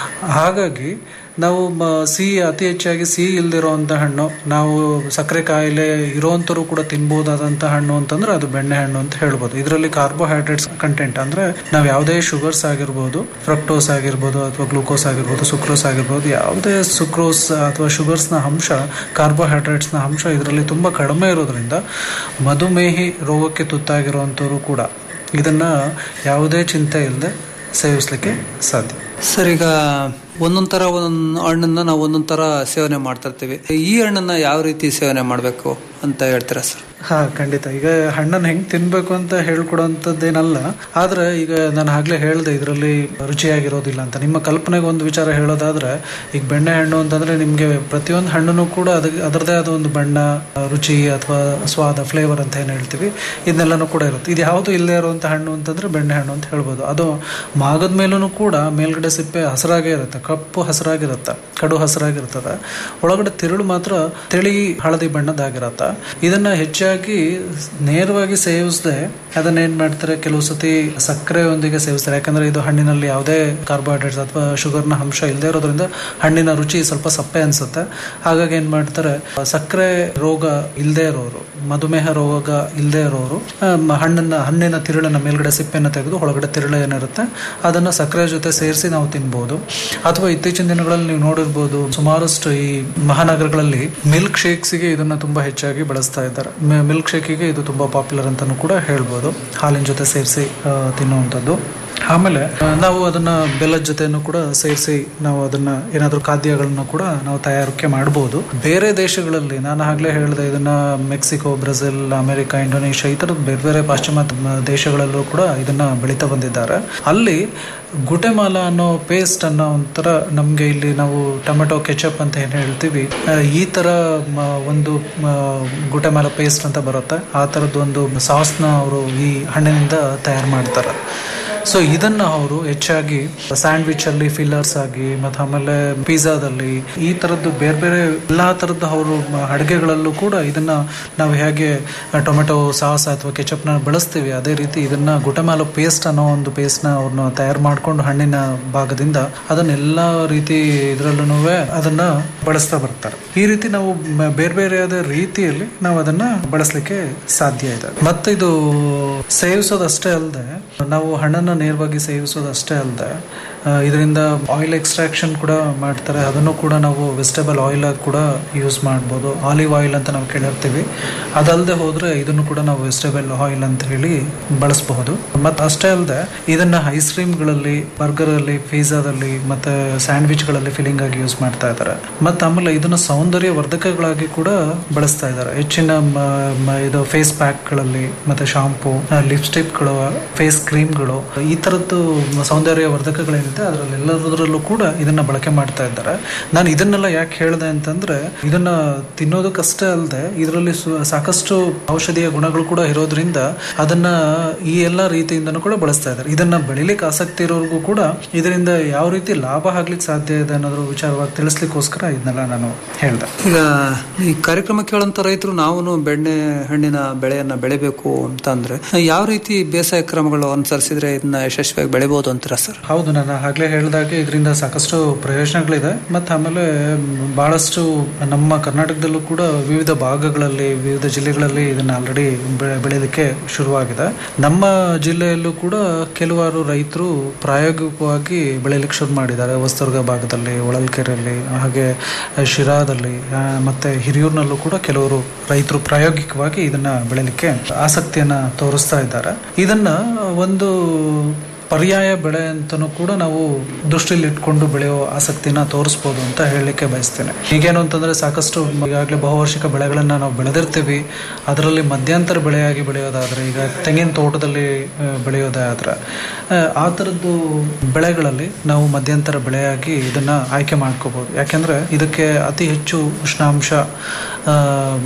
ಹಾಗಾಗಿ ನಾವು ಮ- ಸಿಹಿ ಅತಿ ಹೆಚ್ಚಾಗಿ ಸಿಹಿ ಇಲ್ದಿರೋಂಥ ಹಣ್ಣು ನಾವು ಸಕ್ಕರೆ ಕಾಯಿಲೆ ಇರೋವಂಥವ್ರು ಕೂಡ ತಿನ್ಬೋದಾದಂಥ ಹಣ್ಣು ಅಂತಂದ್ರೆ ಅದು ಬೆಣ್ಣೆ ಹಣ್ಣು ಅಂತ ಹೇಳ್ಬೋದು ಇದರಲ್ಲಿ ಕಾರ್ಬೋಹೈಡ್ರೇಟ್ಸ್ ಕಂಟೆಂಟ್ ಅಂದ್ರೆ ನಾವು ಯಾವುದೇ ಶುಗರ್ಸ್ ಆಗಿರ್ಬೋದು ಫ್ರಕ್ಟೋಸ್ ಆಗಿರ್ಬೋದು ಅಥವಾ ಗ್ಲೂಕೋಸ್ ಆಗಿರ್ಬೋದು ಸುಕ್ರೋಸ್ ಆಗಿರ್ಬೋದು ಯಾವುದೇ ಸುಕ್ರೋಸ್ ಅಥವಾ ಶುಗರ್ಸ್ನ ಅಂಶ ಕಾರ್ಬೋಹೈಡ್ರೇಟ್ಸ್ನ ಅಂಶ ಇದರಲ್ಲಿ ತುಂಬಾ ಕಡಿಮೆ ಇರೋದ್ರಿಂದ ಮಧುಮೇಹಿ ರೋಗಕ್ಕೆ ತುತ್ತಾಗಿರುವಂಥವ್ರು ಕೂಡ ಇದನ್ನ ಯಾವುದೇ ಚಿಂತೆ ಇಲ್ಲದೆ ಸೇವಿಸ್ಲಿಕ್ಕೆ ಸಾಧ್ಯ ಸರ್ ಈಗ ಒಂದೊಂದ್ ತರ ಒಂದೊಂದು ಹಣ್ಣನ್ನ ನಾವು ಒಂದೊಂದ್ ತರ ಸೇವನೆ ಮಾಡ್ತಾ ಇರ್ತೀವಿ ಈ ಹಣ್ಣನ್ನ ಯಾವ ರೀತಿ ಸೇವನೆ ಮಾಡಬೇಕು ಅಂತ ಹೇಳ್ತೀರಾ ಸರ್ ಹಾ ಖಂಡಿತ ಈಗ ಹಣ್ಣನ್ನು ಹೆಂಗ್ ತಿನ್ಬೇಕು ಅಂತ ಹೇಳ್ಕೊಡೋಂಥದ್ದೇನಲ್ಲ ಆದ್ರೆ ಈಗ ನಾನು ಆಗ್ಲೇ ಹೇಳ್ದೆ ಇದರಲ್ಲಿ ರುಚಿಯಾಗಿರೋದಿಲ್ಲ ಅಂತ ನಿಮ್ಮ ಕಲ್ಪನೆಗೆ ಒಂದು ವಿಚಾರ ಹೇಳೋದಾದ್ರೆ ಈಗ ಬೆಣ್ಣೆ ಹಣ್ಣು ಅಂತಂದ್ರೆ ನಿಮ್ಗೆ ಪ್ರತಿಯೊಂದು ಹಣ್ಣನ್ನು ಕೂಡ ಅದಕ್ಕೆ ಅದರದೇ ಆದ ಒಂದು ಬಣ್ಣ ರುಚಿ ಅಥವಾ ಸ್ವಾದ ಫ್ಲೇವರ್ ಅಂತ ಏನ್ ಹೇಳ್ತೀವಿ ಇದನ್ನೆಲ್ಲನೂ ಕೂಡ ಇರುತ್ತೆ ಇದು ಯಾವುದು ಇಲ್ಲದೆ ಇರುವಂತ ಹಣ್ಣು ಅಂತಂದ್ರೆ ಬೆಣ್ಣೆ ಹಣ್ಣು ಅಂತ ಹೇಳ್ಬೋದು ಅದು ಮಾಗದ ಮೇಲೂ ಕೂಡ ಮೇಲ್ಗಡೆ ಸಿಪ್ಪೆ ಹಸಿರಾಗೇ ಇರುತ್ತೆ ಕಪ್ಪು ಹಸಿರಾಗಿರುತ್ತೆ ಕಡು ಹಸಿರಾಗಿರ್ತದೆ ಒಳಗಡೆ ತಿರುಳು ಮಾತ್ರ ತಿಳಿ ಹಳದಿ ಬಣ್ಣದಾಗಿರತ್ತ ಇದನ್ನ ಹೆಚ್ಚಾಗಿ ನೇರವಾಗಿ ಸೇವಿಸದೆ ಅದನ್ನ ಏನ್ ಮಾಡ್ತಾರೆ ಕೆಲವು ಸತಿ ಸಕ್ಕರೆಯೊಂದಿಗೆ ಸೇವಿಸ್ತಾರೆ ಯಾಕಂದ್ರೆ ಇದು ಹಣ್ಣಿನಲ್ಲಿ ಯಾವುದೇ ಕಾರ್ಬೋಹೈಡ್ರೇಟ್ಸ್ ಅಥವಾ ಶುಗರ್ನ ಅಂಶ ಇಲ್ಲದೆ ಇರೋದ್ರಿಂದ ಹಣ್ಣಿನ ರುಚಿ ಸ್ವಲ್ಪ ಸಪ್ಪೆ ಅನ್ಸುತ್ತೆ ಹಾಗಾಗಿ ಏನ್ ಮಾಡ್ತಾರೆ ಸಕ್ಕರೆ ರೋಗ ಇಲ್ಲದೆ ಇರೋರು ಮಧುಮೇಹ ರೋಗ ಇಲ್ಲದೆ ಇರೋರು ಆ, ಮ- ಹಣ್ಣನ್ನ ಹಣ್ಣಿನ ತಿರುಳನ್ನ ಮೇಲ್ಗಡೆ ಸಿಪ್ಪೆನ ತೆಗೆದು ಒಳಗಡೆ ತಿರುಳು ಏನಿರುತ್ತೆ ಅದನ್ನ ಸಕ್ಕರೆ ಜೊತೆ ಸೇರಿಸಿ ನಾವು ತಿನ್ಬೋದು ಅಥವಾ ಇತ್ತೀಚಿನ ದಿನಗಳಲ್ಲಿ ನೀವು ನೋಡಿರ್ಬೋದು ಸುಮಾರಷ್ಟು ಈ ಮಹಾನಗರಗಳಲ್ಲಿ ಮಿಲ್ಕ್ ಶೇಕ್ಸ್ಗೆ ಇದನ್ನ ತುಂಬಾ ಹೆಚ್ಚಾಗಿ ಬಳಸ್ತಾ ಇದ್ದಾರೆ ಮಿಲ್ಕ್ ಶೇಕಿಗೆ ಇದು ತುಂಬಾ ಪಾಪ್ಯುಲರ್ ಅಂತಾನೂ ಕೂಡ ಹೇಳ್ಬೋದು ಹಾಲಿನ ಜೊತೆ ಸೇರಿಸಿ ತಿನ್ನುವಂಥದ್ದು ಆಮೇಲೆ ಆ, ನಾವು ಅದನ್ನ ಬೆಲ್ಲದ ಜೊತೆನೂ ಕೂಡ ಸೇರಿಸಿ ನಾವು ಅದನ್ನ ಏನಾದರೂ ಖಾದ್ಯಗಳನ್ನ ಕೂಡ ನಾವು ತಯಾರಿಕೆ ಮಾಡಬಹುದು ಬೇರೆ ದೇಶಗಳಲ್ಲಿ ನಾನು ಆಗ್ಲೇ ಹೇಳಿದೆ ಇದನ್ನ ಮೆಕ್ಸಿಕೋ ಬ್ರೆಜಿಲ್ ಅಮೆರಿಕ ಇಂಡೋನೇಷ್ಯಾ ಈ ತರದ ಬೇರೆ ಬೇರೆ ಪಾಶ್ಚಿಮಾತ್ಯ ಮ- ದೇಶಗಳಲ್ಲೂ ಕೂಡ ಇದನ್ನ ಬೆಳೀತಾ ಬಂದಿದ್ದಾರೆ ಅಲ್ಲಿ ಗುಟೆಮಾಲ ಅನ್ನೋ ಪೇಸ್ಟ್ ಅನ್ನೋ ಒಂಥರ ನಮ್ಗೆ ಇಲ್ಲಿ ನಾವು ಟೊಮೆಟೊ ಕೆಚಪ್ ಅಂತ ಏನ್ ಹೇಳ್ತೀವಿ ಆ, ಈ ತರ ಮ- ಒಂದು ಮ- ಗುಟೆಮಾಲ ಪೇಸ್ಟ್ ಅಂತ ಬರುತ್ತೆ ಆ ತರದ್ದು ಒಂದು ಸಾಸ್ನ ಅವರು ಈ ಹಣ್ಣಿನಿಂದ ತಯಾರು ಮಾಡ್ತಾರೆ ಸೊ ಇದನ್ನ ಅವರು ಹೆಚ್ಚಾಗಿ ಸ್ಯಾಂಡ್ವಿಚ್ ಅಲ್ಲಿ ಫಿಲ್ಲರ್ಸ್ ಆಗಿ ಮತ್ತೆ ಆಮೇಲೆ ಪಿಜ್ಜಾದಲ್ಲಿ ಈ ತರದ್ದು ಬೇರೆ ಬೇರೆ ಎಲ್ಲಾ ತರದ್ದು ಅವರು ಅಡುಗೆಗಳಲ್ಲೂ ಕೂಡ ಇದನ್ನ ನಾವು ಹೇಗೆ ಟೊಮೆಟೊ ಸಾಸ್ ಅಥವಾ ಕೆಚಪ್ ನ ಬಳಸ್ತೀವಿ ಅದೇ ರೀತಿ ಇದನ್ನ ಗುಟಮಾಲ ಪೇಸ್ಟ್ ಅನ್ನೋ ಒಂದು ಪೇಸ್ಟ್ ನ ಅವ್ರನ್ನ ತಯಾರು ಮಾಡ್ಕೊಂಡು ಹಣ್ಣಿನ ಭಾಗದಿಂದ ಅದನ್ನ ಎಲ್ಲಾ ರೀತಿ ಇದ್ರಲ್ಲೂ ಅದನ್ನ ಬಳಸ್ತಾ ಬರ್ತಾರೆ ಈ ರೀತಿ ನಾವು ಮ- ಬೇರೆ ಬೇರೆಯಾದ ರೀತಿಯಲ್ಲಿ ನಾವು ಅದನ್ನ ಬಳಸಲಿಕ್ಕೆ ಸಾಧ್ಯ ಇದೆ ಮತ್ತೆ ಇದು ಸೇವಿಸೋದಷ್ಟೇ ಅಲ್ಲದೆ ನಾವು ಹಣ್ಣನ್ನ ನೇರವಾಗಿ ಸೇವಿಸೋದಷ್ಟೇ ಅಲ್ಲದೆ ಇದರಿಂದ ಆಯಿಲ್ ಎಕ್ಸ್ಟ್ರಾಕ್ಷನ್ ಕೂಡ ಮಾಡ್ತಾರೆ ಅದನ್ನು ಕೂಡ ನಾವು ವೆಜಿಟೇಬಲ್ ಆಯಿಲ್ ಆಗಿ ಕೂಡ ಯೂಸ್ ಮಾಡ್ಬೋದು ಆಲಿವ್ ಆಯಿಲ್ ಅಂತ ನಾವು ಕೇಳಿರ್ತೀವಿ ಅದಲ್ಲದೆ ಹೋದ್ರೆ ಇದನ್ನು ಕೂಡ ನಾವು ವೆಜಿಟೇಬಲ್ ಆಯಿಲ್ ಅಂತ ಹೇಳಿ ಬಳಸಬಹುದು ಮತ್ತೆ ಅಷ್ಟೇ ಅಲ್ಲದೆ ಇದನ್ನ ಐಸ್ ಕ್ರೀಮ್ಗಳಲ್ಲಿ ಬರ್ಗರ್ ಅಲ್ಲಿ ಪಿಜ್ಜಾದಲ್ಲಿ ಮತ್ತೆ ಸ್ಯಾಂಡ್ವಿಚ್ಗಳಲ್ಲಿ ಫಿಲ್ಲಿಂಗ್ ಆಗಿ ಯೂಸ್ ಮಾಡ್ತಾ ಇದ್ದಾರೆ ಮತ್ತೆ ಆಮೇಲೆ ಇದನ್ನ ಸೌಂದರ್ಯ ವರ್ಧಕಗಳಾಗಿ ಕೂಡ ಬಳಸ್ತಾ ಇದ್ದಾರೆ ಹೆಚ್ಚಿನ ಮ- ಮ- ಇದು ಫೇಸ್ ಪ್ಯಾಕ್ಗಳಲ್ಲಿ ಮತ್ತೆ ಶಾಂಪೂ ಲಿಪ್ಸ್ಟಿಕ್ಗಳು ಫೇಸ್ ಕ್ರೀಮ್ಗಳು ಈ ಥರದ್ದು ಸೌಂದರ್ಯ ವರ್ಧಕಗಳೇನಿದೆ ಅದರಲ್ಲೆಲ್ಲದರಲ್ಲೂ ಕೂಡ ಇದನ್ನ ಬಳಕೆ ಮಾಡ್ತಾ ಇದ್ದಾರೆ ನಾನು ಇದನ್ನೆಲ್ಲ ಯಾಕೆ ಹೇಳಿದೆ ಅಂತಂದ್ರೆ ಇದನ್ನ ತಿನ್ನೋದಕ್ಕಷ್ಟೇ ಅಲ್ಲದೆ ಇದರಲ್ಲಿ ಸು- ಸಾಕಷ್ಟು ಔಷಧೀಯ ಗುಣಗಳು ಕೂಡ ಇರೋದ್ರಿಂದ ಅದನ್ನ ಈ ಎಲ್ಲ ರೀತಿಯಿಂದನೂ ಕೂಡ ಬಳಸ್ತಾ ಇದ್ದಾರೆ ಇದನ್ನ ಬೆಳಿಲಿಕ್ಕೆ ಆಸಕ್ತಿ ಇರೋರ್ಗೂ ಕೂಡ ಇದರಿಂದ ಯಾವ ರೀತಿ ಲಾಭ ಆಗ್ಲಿಕ್ಕೆ ಸಾಧ್ಯ ಇದೆ ಅನ್ನೋದ್ರ ವಿಚಾರವಾಗಿ ತಿಳಿಸ್ಲಿಕ್ಕೋಸ್ಕರ ಇದನ್ನೆಲ್ಲ ನಾನು ಹೇಳ್ದೆ ಈಗ ಈ ಕಾರ್ಯಕ್ರಮ ಕೇಳಂತ ರೈತರು ನಾವು ಬೆಣ್ಣೆ ಹಣ್ಣಿನ ಬೆಳೆಯನ್ನ ಬೆಳಿಬೇಕು ಅಂತ ಅಂದ್ರೆ ಯಾವ ರೀತಿ ಬೇಸಾಯ ಕ್ರಮಗಳು ಅನುಸರಿಸಿದ್ರೆ ಇದನ್ನ ಯಶಸ್ವಿಯಾಗಿ ಬೆಳಿಬಹುದು ಅಂತೀರಾ ಸರ್ ಹೌದು ನಾನು ಆಗ್ಲೇ ಹೇಳಿದಾಗೆ ಇದರಿಂದ ಸಾಕಷ್ಟು ಪ್ರಯೋಜನಗಳಿದೆ ಮತ್ತು ಆಮೇಲೆ ಮ್, ಬಹಳಷ್ಟು ನಮ್ಮ ಕರ್ನಾಟಕದಲ್ಲೂ ಕೂಡ ವಿವಿಧ ಭಾಗಗಳಲ್ಲಿ ವಿವಿಧ ಜಿಲ್ಲೆಗಳಲ್ಲಿ ಇದನ್ನ ಆಲ್ರೆಡಿ ಬೆಳೆಯಲಿಕ್ಕೆ ಶುರುವಾಗಿದೆ ನಮ್ಮ ಜಿಲ್ಲೆಯಲ್ಲೂ ಕೂಡ ಕೆಲವಾರು ರೈತರು ಪ್ರಾಯೋಗಿಕವಾಗಿ ಬೆಳೆಯಲಿಕ್ಕೆ ಶುರು ಮಾಡಿದ್ದಾರೆ ಹೊಸದುರ್ಗ ಭಾಗದಲ್ಲಿ ಹೊಳಲ್ಕೆರೆಯಲ್ಲಿ ಹಾಗೆ ಶಿರಾದಲ್ಲಿ ಆ, ಮತ್ತೆ ಹಿರಿಯೂರಿನಲ್ಲೂ ಕೂಡ ಕೆಲವರು ರೈತರು ಪ್ರಾಯೋಗಿಕವಾಗಿ ಇದನ್ನ ಬೆಳೆಯಲಿಕ್ಕೆ ಆಸಕ್ತಿಯನ್ನ ತೋರಿಸ್ತಾ ಇದ್ದಾರೆ ಇದನ್ನ ಒಂದು ಪರ್ಯಾಯ ಬೆಳೆ ಅಂತಲೂ ಕೂಡ ನಾವು ದೃಷ್ಟಿಯಲ್ಲಿ ಇಟ್ಕೊಂಡು ಬೆಳೆಯೋ ಆಸಕ್ತಿನ ತೋರಿಸ್ಬೋದು ಅಂತ ಹೇಳಲಿಕ್ಕೆ ಬಯಸ್ತೇನೆ ಈಗೇನು ಅಂತಂದ್ರೆ ಸಾಕಷ್ಟು ಈಗಾಗಲೇ ಬಹುವಾರ್ಷಿಕ ಬೆಳೆಗಳನ್ನ ನಾವು ಬೆಳೆದಿರ್ತೀವಿ ಅದರಲ್ಲಿ ಮಧ್ಯಂತರ ಬೆಳೆಯಾಗಿ ಬೆಳೆಯೋದಾದ್ರೆ ಈಗ ತೆಂಗಿನ ತೋಟದಲ್ಲಿ ಆ, ಬೆಳೆಯೋದೇ ಆದ್ರೆ ಆ, ಆ ಥರದ್ದು ಬೆಳೆಗಳಲ್ಲಿ ನಾವು ಮಧ್ಯಂತರ ಬೆಳೆಯಾಗಿ ಇದನ್ನ ಆಯ್ಕೆ ಮಾಡ್ಕೋಬಹುದು ಯಾಕೆಂದ್ರೆ ಇದಕ್ಕೆ ಅತಿ ಹೆಚ್ಚು ಉಷ್ಣಾಂಶ ಆ,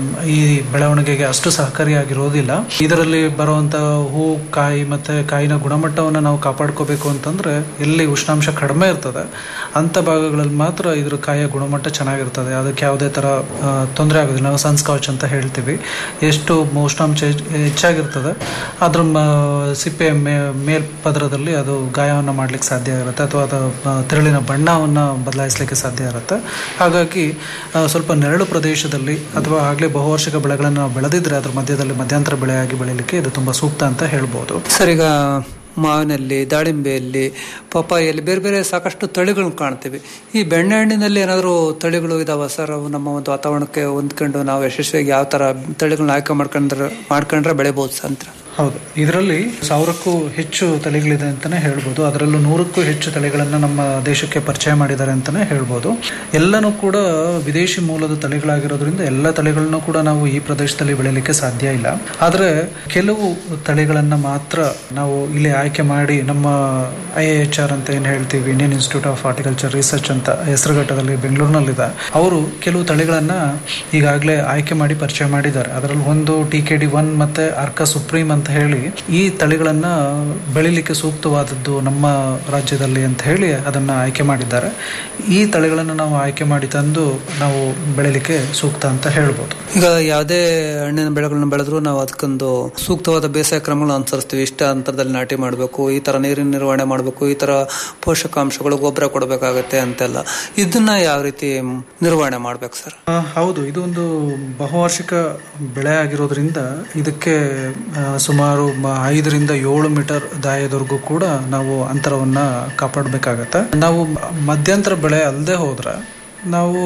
ಈ ಬೆಳವಣಿಗೆಗೆ ಅಷ್ಟು ಸಹಕಾರಿಯಾಗಿರೋದಿಲ್ಲ ಇದರಲ್ಲಿ ಬರುವಂತ ಹೂ ಕಾಯಿ ಮತ್ತೆ ಕಾಯಿನ ಗುಣಮಟ್ಟವನ್ನು ನಾವು ಕಾಪಾಡ್ಕೋಬೇಕು ಅಂತಂದ್ರೆ ಎಲ್ಲಿ ಉಷ್ಣಾಂಶ ಕಡಿಮೆ ಇರ್ತದೆ ಅಂತ ಭಾಗಗಳಲ್ಲಿ ಮಾತ್ರ ಇದ್ರ ಕಾಯಿಯ ಗುಣಮಟ್ಟ ಚೆನ್ನಾಗಿರ್ತದೆ ಅದಕ್ಕೆ ಯಾವುದೇ ತರ ತೊಂದರೆ ಆಗೋದಿಲ್ಲ ನಾವು ಸನ್ಸ್ಕಾಚ್ ಅಂತ ಹೇಳ್ತೀವಿ ಎಷ್ಟು ಉಷ್ಣಾಂಶ ಹೆಚ್- ಹೆಚ್ಚಾಗಿರ್ತದೆ ಅದ್ರ ಮ- ಸಿಪ್ಪೆ ಮೇ ಮೇಲ್ ಪದರದಲ್ಲಿ ಅದು ಗಾಯವನ್ನು ಮಾಡ್ಲಿಕ್ಕೆ ಸಾಧ್ಯ ಇರುತ್ತೆ ಅಥವಾ ಅದು ಆ, ತಿರುಳಿನ ಬಣ್ಣವನ್ನು ಬದಲಾಯಿಸಲಿಕ್ಕೆ ಸಾಧ್ಯ ಇರುತ್ತೆ ಹಾಗಾಗಿ ಆ, ಸ್ವಲ್ಪ ನೆರಳು ಪ್ರದೇಶದಲ್ಲಿ ಅಥವಾ ಆಗಲೇ ಬಹುವಾರ್ಷಿಕ ಬೆಳೆಗಳನ್ನು ನಾವು ಬೆಳೆದಿದ್ರೆ ಅದ್ರ ಮಧ್ಯದಲ್ಲಿ ಮಧ್ಯಂತರ ಬೆಳೆಯಾಗಿ ಬೆಳೀಲಿಕ್ಕೆ ಇದು ತುಂಬಾ ಸೂಕ್ತ ಅಂತ ಹೇಳ್ಬೋದು ಸರ್ ಈಗ ಮಾವಿನಲ್ಲಿ ದಾಳಿಂಬೆಯಲ್ಲಿ ಪಪ್ಪಾಯಲ್ಲಿ ಬೇರೆ ಬೇರೆ ಸಾಕಷ್ಟು ತಳಿಗಳನ್ನ ಕಾಣ್ತೀವಿ ಈ ಬೆಣ್ಣೆಹಣ್ಣಿನಲ್ಲಿ ಏನಾದರೂ ತಳಿಗಳು ಇದಾವ ಸರ್ ಅವು ನಮ್ಮ ಒಂದು ವಾತಾವರಣಕ್ಕೆ ಹೊಂದ್ಕೊಂಡು ನಾವು ಯಶಸ್ವಿಯಾಗಿ ಯಾವ ತರ ತಳಿಗಳನ್ನ ಆಯ್ಕೆ ಮಾಡ್ಕೊಂಡ್ರೆ ಮಾಡ್ಕೊಂಡ್ರೆ ಬೆಳಿಬಹುದು ಸರ್ ಅಂತ ಹೌದು ಇದರಲ್ಲಿ ಸಾವಿರಕ್ಕೂ ಹೆಚ್ಚು ತಳಿಗಳಿದೆ ಅಂತಾನೆ ಹೇಳ್ಬೋದು ಅದರಲ್ಲೂ ನೂರಕ್ಕೂ ಹೆಚ್ಚು ತಳಿಗಳನ್ನ ನಮ್ಮ ದೇಶಕ್ಕೆ ಪರಿಚಯ ಮಾಡಿದ್ದಾರೆ ಅಂತಾನೆ ಹೇಳ್ಬೋದು ಎಲ್ಲನೂ ಕೂಡ ವಿದೇಶಿ ಮೂಲದ ತಳಿಗಳಾಗಿರೋದ್ರಿಂದ ಎಲ್ಲ ತಳಿಗಳನ್ನು ಕೂಡ ನಾವು ಈ ಪ್ರದೇಶದಲ್ಲಿ ಬೆಳೆಯಲಿಕ್ಕೆ ಸಾಧ್ಯ ಇಲ್ಲ ಆದರೆ ಕೆಲವು ತಳಿಗಳನ್ನ ಮಾತ್ರ ನಾವು ಇಲ್ಲಿ ಆಯ್ಕೆ ಮಾಡಿ ನಮ್ಮ ಐ ಎಚ್ ಆರ್ ಅಂತ ಏನು ಹೇಳ್ತೀವಿ Indian Institute of Horticulture Research ಅಂತ ಹೆಸರುಘಟ್ಟದಲ್ಲಿ ಬೆಂಗಳೂರಿನಲ್ಲಿದೆ ಅವರು ಕೆಲವು ತಳಿಗಳನ್ನ ಈಗಾಗಲೇ ಆಯ್ಕೆ ಮಾಡಿ ಪರಿಚಯ ಮಾಡಿದ್ದಾರೆ ಅದರಲ್ಲಿ ಒಂದು ಟಿ ಕೆ ಡಿ ಒನ್ ಮತ್ತೆ ಅರ್ಕ ಸುಪ್ರೀಂ ಅಂತ ಹೇಳಿ ಈ ತಳಿಗಳನ್ನ ಬೆಳಿಲಿಕ್ಕೆ ಸೂಕ್ತವಾದದ್ದು ನಮ್ಮ ರಾಜ್ಯದಲ್ಲಿ ಅಂತ ಹೇಳಿ ಅದನ್ನ ಆಯ್ಕೆ ಮಾಡಿದ್ದಾರೆ ಈ ತಳಿಗಳನ್ನು ನಾವು ಆಯ್ಕೆ ಮಾಡಿ ತಂದು ನಾವು ಬೆಳಿಲಿಕ್ಕೆ ಸೂಕ್ತ ಅಂತ ಹೇಳ್ಬೋದು ಈಗ ಯಾವುದೇ ಹಣ್ಣಿನ ಬೆಳೆಗಳನ್ನ ಬೆಳೆದ್ರು ನಾವು ಅದಕ್ಕೊಂದು ಸೂಕ್ತವಾದ ಬೇಸಾಯ ಕ್ರಮಗಳನ್ನ ಅನುಸರಿಸ್ತೀವಿ ಇಷ್ಟ ಅಂತರದಲ್ಲಿ ನಾಟಿ ಮಾಡಬೇಕು ಈ ತರ ನೀರಿನ ನಿರ್ವಹಣೆ ಮಾಡಬೇಕು ಈ ತರ ಪೋಷಕಾಂಶಗಳು ಗೊಬ್ಬರ ಕೊಡಬೇಕಾಗತ್ತೆ ಅಂತೆಲ್ಲ ಇದನ್ನ ಯಾವ ರೀತಿ ನಿರ್ವಹಣೆ ಮಾಡ್ಬೇಕು ಸರ್ ಆ, ಹೌದು ಇದು ಒಂದು ಬಹುವಾರ್ಷಿಕ ಬೆಳೆ ಆಗಿರೋದ್ರಿಂದ ಇದಕ್ಕೆ ಆ, ಸುಮಾರು ಮ- ಐದರಿಂದ ಏಳು ಮೀಟರ್ ದಾಯದವರೆಗೂ ಕೂಡ ನಾವು ಅಂತರವನ್ನ ಕಾಪಾಡಬೇಕಾಗತ್ತೆ ನಾವು ಮ- ಮಧ್ಯಂತರ ಬೆಳೆ ಅಲ್ಲದೆ ಹೋದ್ರೆ ನಾವು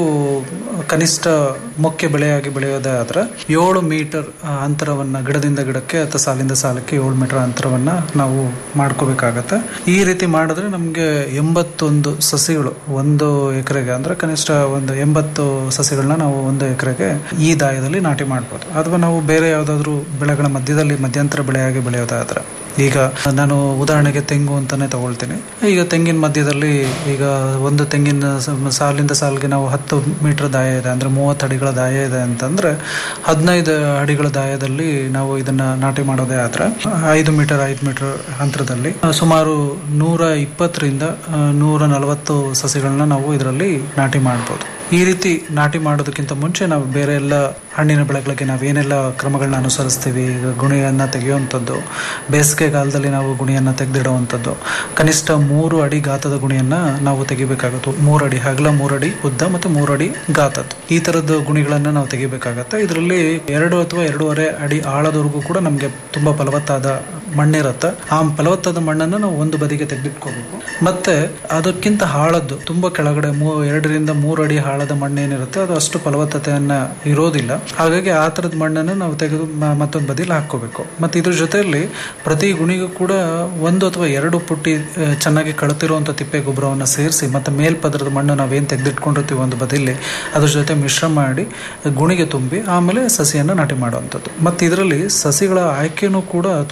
ಕನಿಷ್ಠ ಮುಖ್ಯ ಬೆಳೆಯಾಗಿ ಬೆಳೆಯೋದೇ ಆದ್ರೆ ಏಳು ಮೀಟರ್ ಆ, ಅಂತರವನ್ನ ಗಿಡದಿಂದ ಗಿಡಕ್ಕೆ ಅಥವಾ ಸಾಲಿಂದ ಸಾಲಕ್ಕೆ ಏಳು ಮೀಟರ್ ಅಂತರವನ್ನ ನಾವು ಮಾಡ್ಕೋಬೇಕಾಗತ್ತೆ ಈ ರೀತಿ ಮಾಡಿದ್ರೆ ನಮಗೆ ಎಂಬತ್ತೊಂದು ಸಸಿಗಳು ಒಂದು ಎಕರೆಗೆ ಅಂದ್ರೆ ಕನಿಷ್ಠ ಒಂದು ಎಂಬತ್ತು ಸಸಿಗಳನ್ನ ನಾವು ಒಂದು ಎಕರೆಗೆ ಈ ದಾಯದಲ್ಲಿ ನಾಟಿ ಮಾಡ್ಬೋದು ಅಥವಾ ನಾವು ಬೇರೆ ಯಾವುದಾದ್ರೂ ಬೆಳೆಗಳ ಮಧ್ಯದಲ್ಲಿ ಮಧ್ಯಂತರ ಬೆಳೆಯಾಗಿ ಬೆಳೆಯೋದಾದ್ರೆ ಈಗ ನಾನು ಉದಾಹರಣೆಗೆ ತೆಂಗು ಅಂತಾನೆ ತಗೊಳ್ತೀನಿ ಈಗ ತೆಂಗಿನ ಮಧ್ಯದಲ್ಲಿ ಈಗ ಒಂದು ತೆಂಗಿನ ಸ- ಸಾಲಿಂದ ಸಾಲಿಗೆ ನಾವು ಹತ್ತು ಮೀಟರ್ ದಾಯ ಇದೆ ಅಂದ್ರೆ ಮೂವತ್ತು ಅಡಿಗಳ ದಾಯ ಇದೆ ಅಂತಂದ್ರೆ ಹದಿನೈದು ಅಡಿಗಳ ದಾಯದಲ್ಲಿ ನಾವು ಇದನ್ನ ನಾಟಿ ಮಾಡೋದೇ ಆದ್ರೆ ಐದು ಮೀಟರ್ ಐದು ಮೀಟರ್ ಅಂತರದಲ್ಲಿ ಆ, ಸುಮಾರು ನೂರ ಇಪ್ಪತ್ತರಿಂದ ಆ, ನೂರ ನಲವತ್ತು ಸಸಿಗಳನ್ನ ನಾವು ಇದರಲ್ಲಿ ನಾಟಿ ಮಾಡ್ಬೋದು ಈ ರೀತಿ ನಾಟಿ ಮಾಡೋದಕ್ಕಿಂತ ಮುಂಚೆ ನಾವು ಬೇರೆ ಎಲ್ಲ ಹಣ್ಣಿನ ಬೆಳೆಗಳಿಗೆ ನಾವೇನೆಲ್ಲ ಕ್ರಮಗಳನ್ನ ಅನುಸರಿಸ್ತೀವಿ ಈಗ ಗುಣಿಯನ್ನ ತೆಗೆಯುವಂಥದ್ದು ಬೇಸಿಗೆಗಾಲದಲ್ಲಿ ನಾವು ಗುಣಿಯನ್ನ ತೆಗೆದಿಡುವಂಥದ್ದು ಕನಿಷ್ಠ ಮೂರು ಅಡಿ ಗಾತ್ರದ ಗುಣಿಯನ್ನ ನಾವು ತೆಗಿಬೇಕಾಗುತ್ತೆ ಮೂರು ಅಡಿ ಹಗಲ ಮೂರು ಅಡಿ ಉದ್ದ ಮತ್ತು ಮೂರು ಅಡಿ ಗಾತದ್ದು ಈ ತರದ ಗುಣಿಗಳನ್ನ ನಾವು ತೆಗಿಬೇಕಾಗತ್ತೆ ಇದರಲ್ಲಿ ಎರಡು ಅಥವಾ ಎರಡೂವರೆ ಅಡಿ ಆಳದವರೆಗೂ ಕೂಡ ನಮಗೆ ತುಂಬಾ ಫಲವತ್ತಾದ ಮಣ್ಣಿರುತ್ತೆ ಆ ಫಲವತ್ತಾದ ಮಣ್ಣನ್ನು ನಾವು ಒಂದು ಬದಿಗೆ ತೆಗೆದಿಟ್ಕೋಬೇಕು ಮತ್ತೆ ಅದಕ್ಕಿಂತ ಹಾಳದ್ದು ತುಂಬಾ ಕೆಳಗಡೆ ಮೂ ಎರಡರಿಂದ ಮೂರು ಅಡಿ ಹಾಳದ ಮಣ್ಣು ಏನಿರುತ್ತೆ ಅದು ಅಷ್ಟು ಫಲವತ್ತತೆಯನ್ನ ಇರೋದಿಲ್ಲ ಹಾಗಾಗಿ ಆ ತರದ ಮಣ್ಣನ್ನು ನಾವು ತೆಗೆದು ಮ- ಮತ್ತೊಂದು ಬದಿಲಿ ಹಾಕೋಬೇಕು ಮತ್ತೆ ಇದ್ರ ಜೊತೆಯಲ್ಲಿ ಪ್ರತಿ ಗುಣಿಗೂ ಕೂಡ ಒಂದು ಅಥವಾ ಎರಡು ಪುಟ್ಟಿ ಆ, ಚೆನ್ನಾಗಿ ಕಳತಿರುವಂತ ತಿಪ್ಪೆ ಗೊಬ್ಬರವನ್ನು ಸೇರಿಸಿ ಮತ್ತೆ ಮೇಲ್ಪದರದ ಮಣ್ಣು ನಾವೇನ್ ತೆಗೆದಿಟ್ಕೊಂಡಿರ್ತೀವಿ ಒಂದು ಬದಿಲಿ ಅದ್ರ ಜೊತೆ ಮಿಶ್ರ ಮಾಡಿ ಗುಣಿಗೆ ತುಂಬಿ ಆಮೇಲೆ ಸಸಿಯನ್ನು ನಾಟಿ ಮಾಡುವಂಥದ್ದು ಮತ್ತೆ ಇದರಲ್ಲಿ ಸಸಿಗಳ ಆಯ್ಕೆನೂ ಕೂಡ ತುಂಬಾ ಮುಖ್ಯ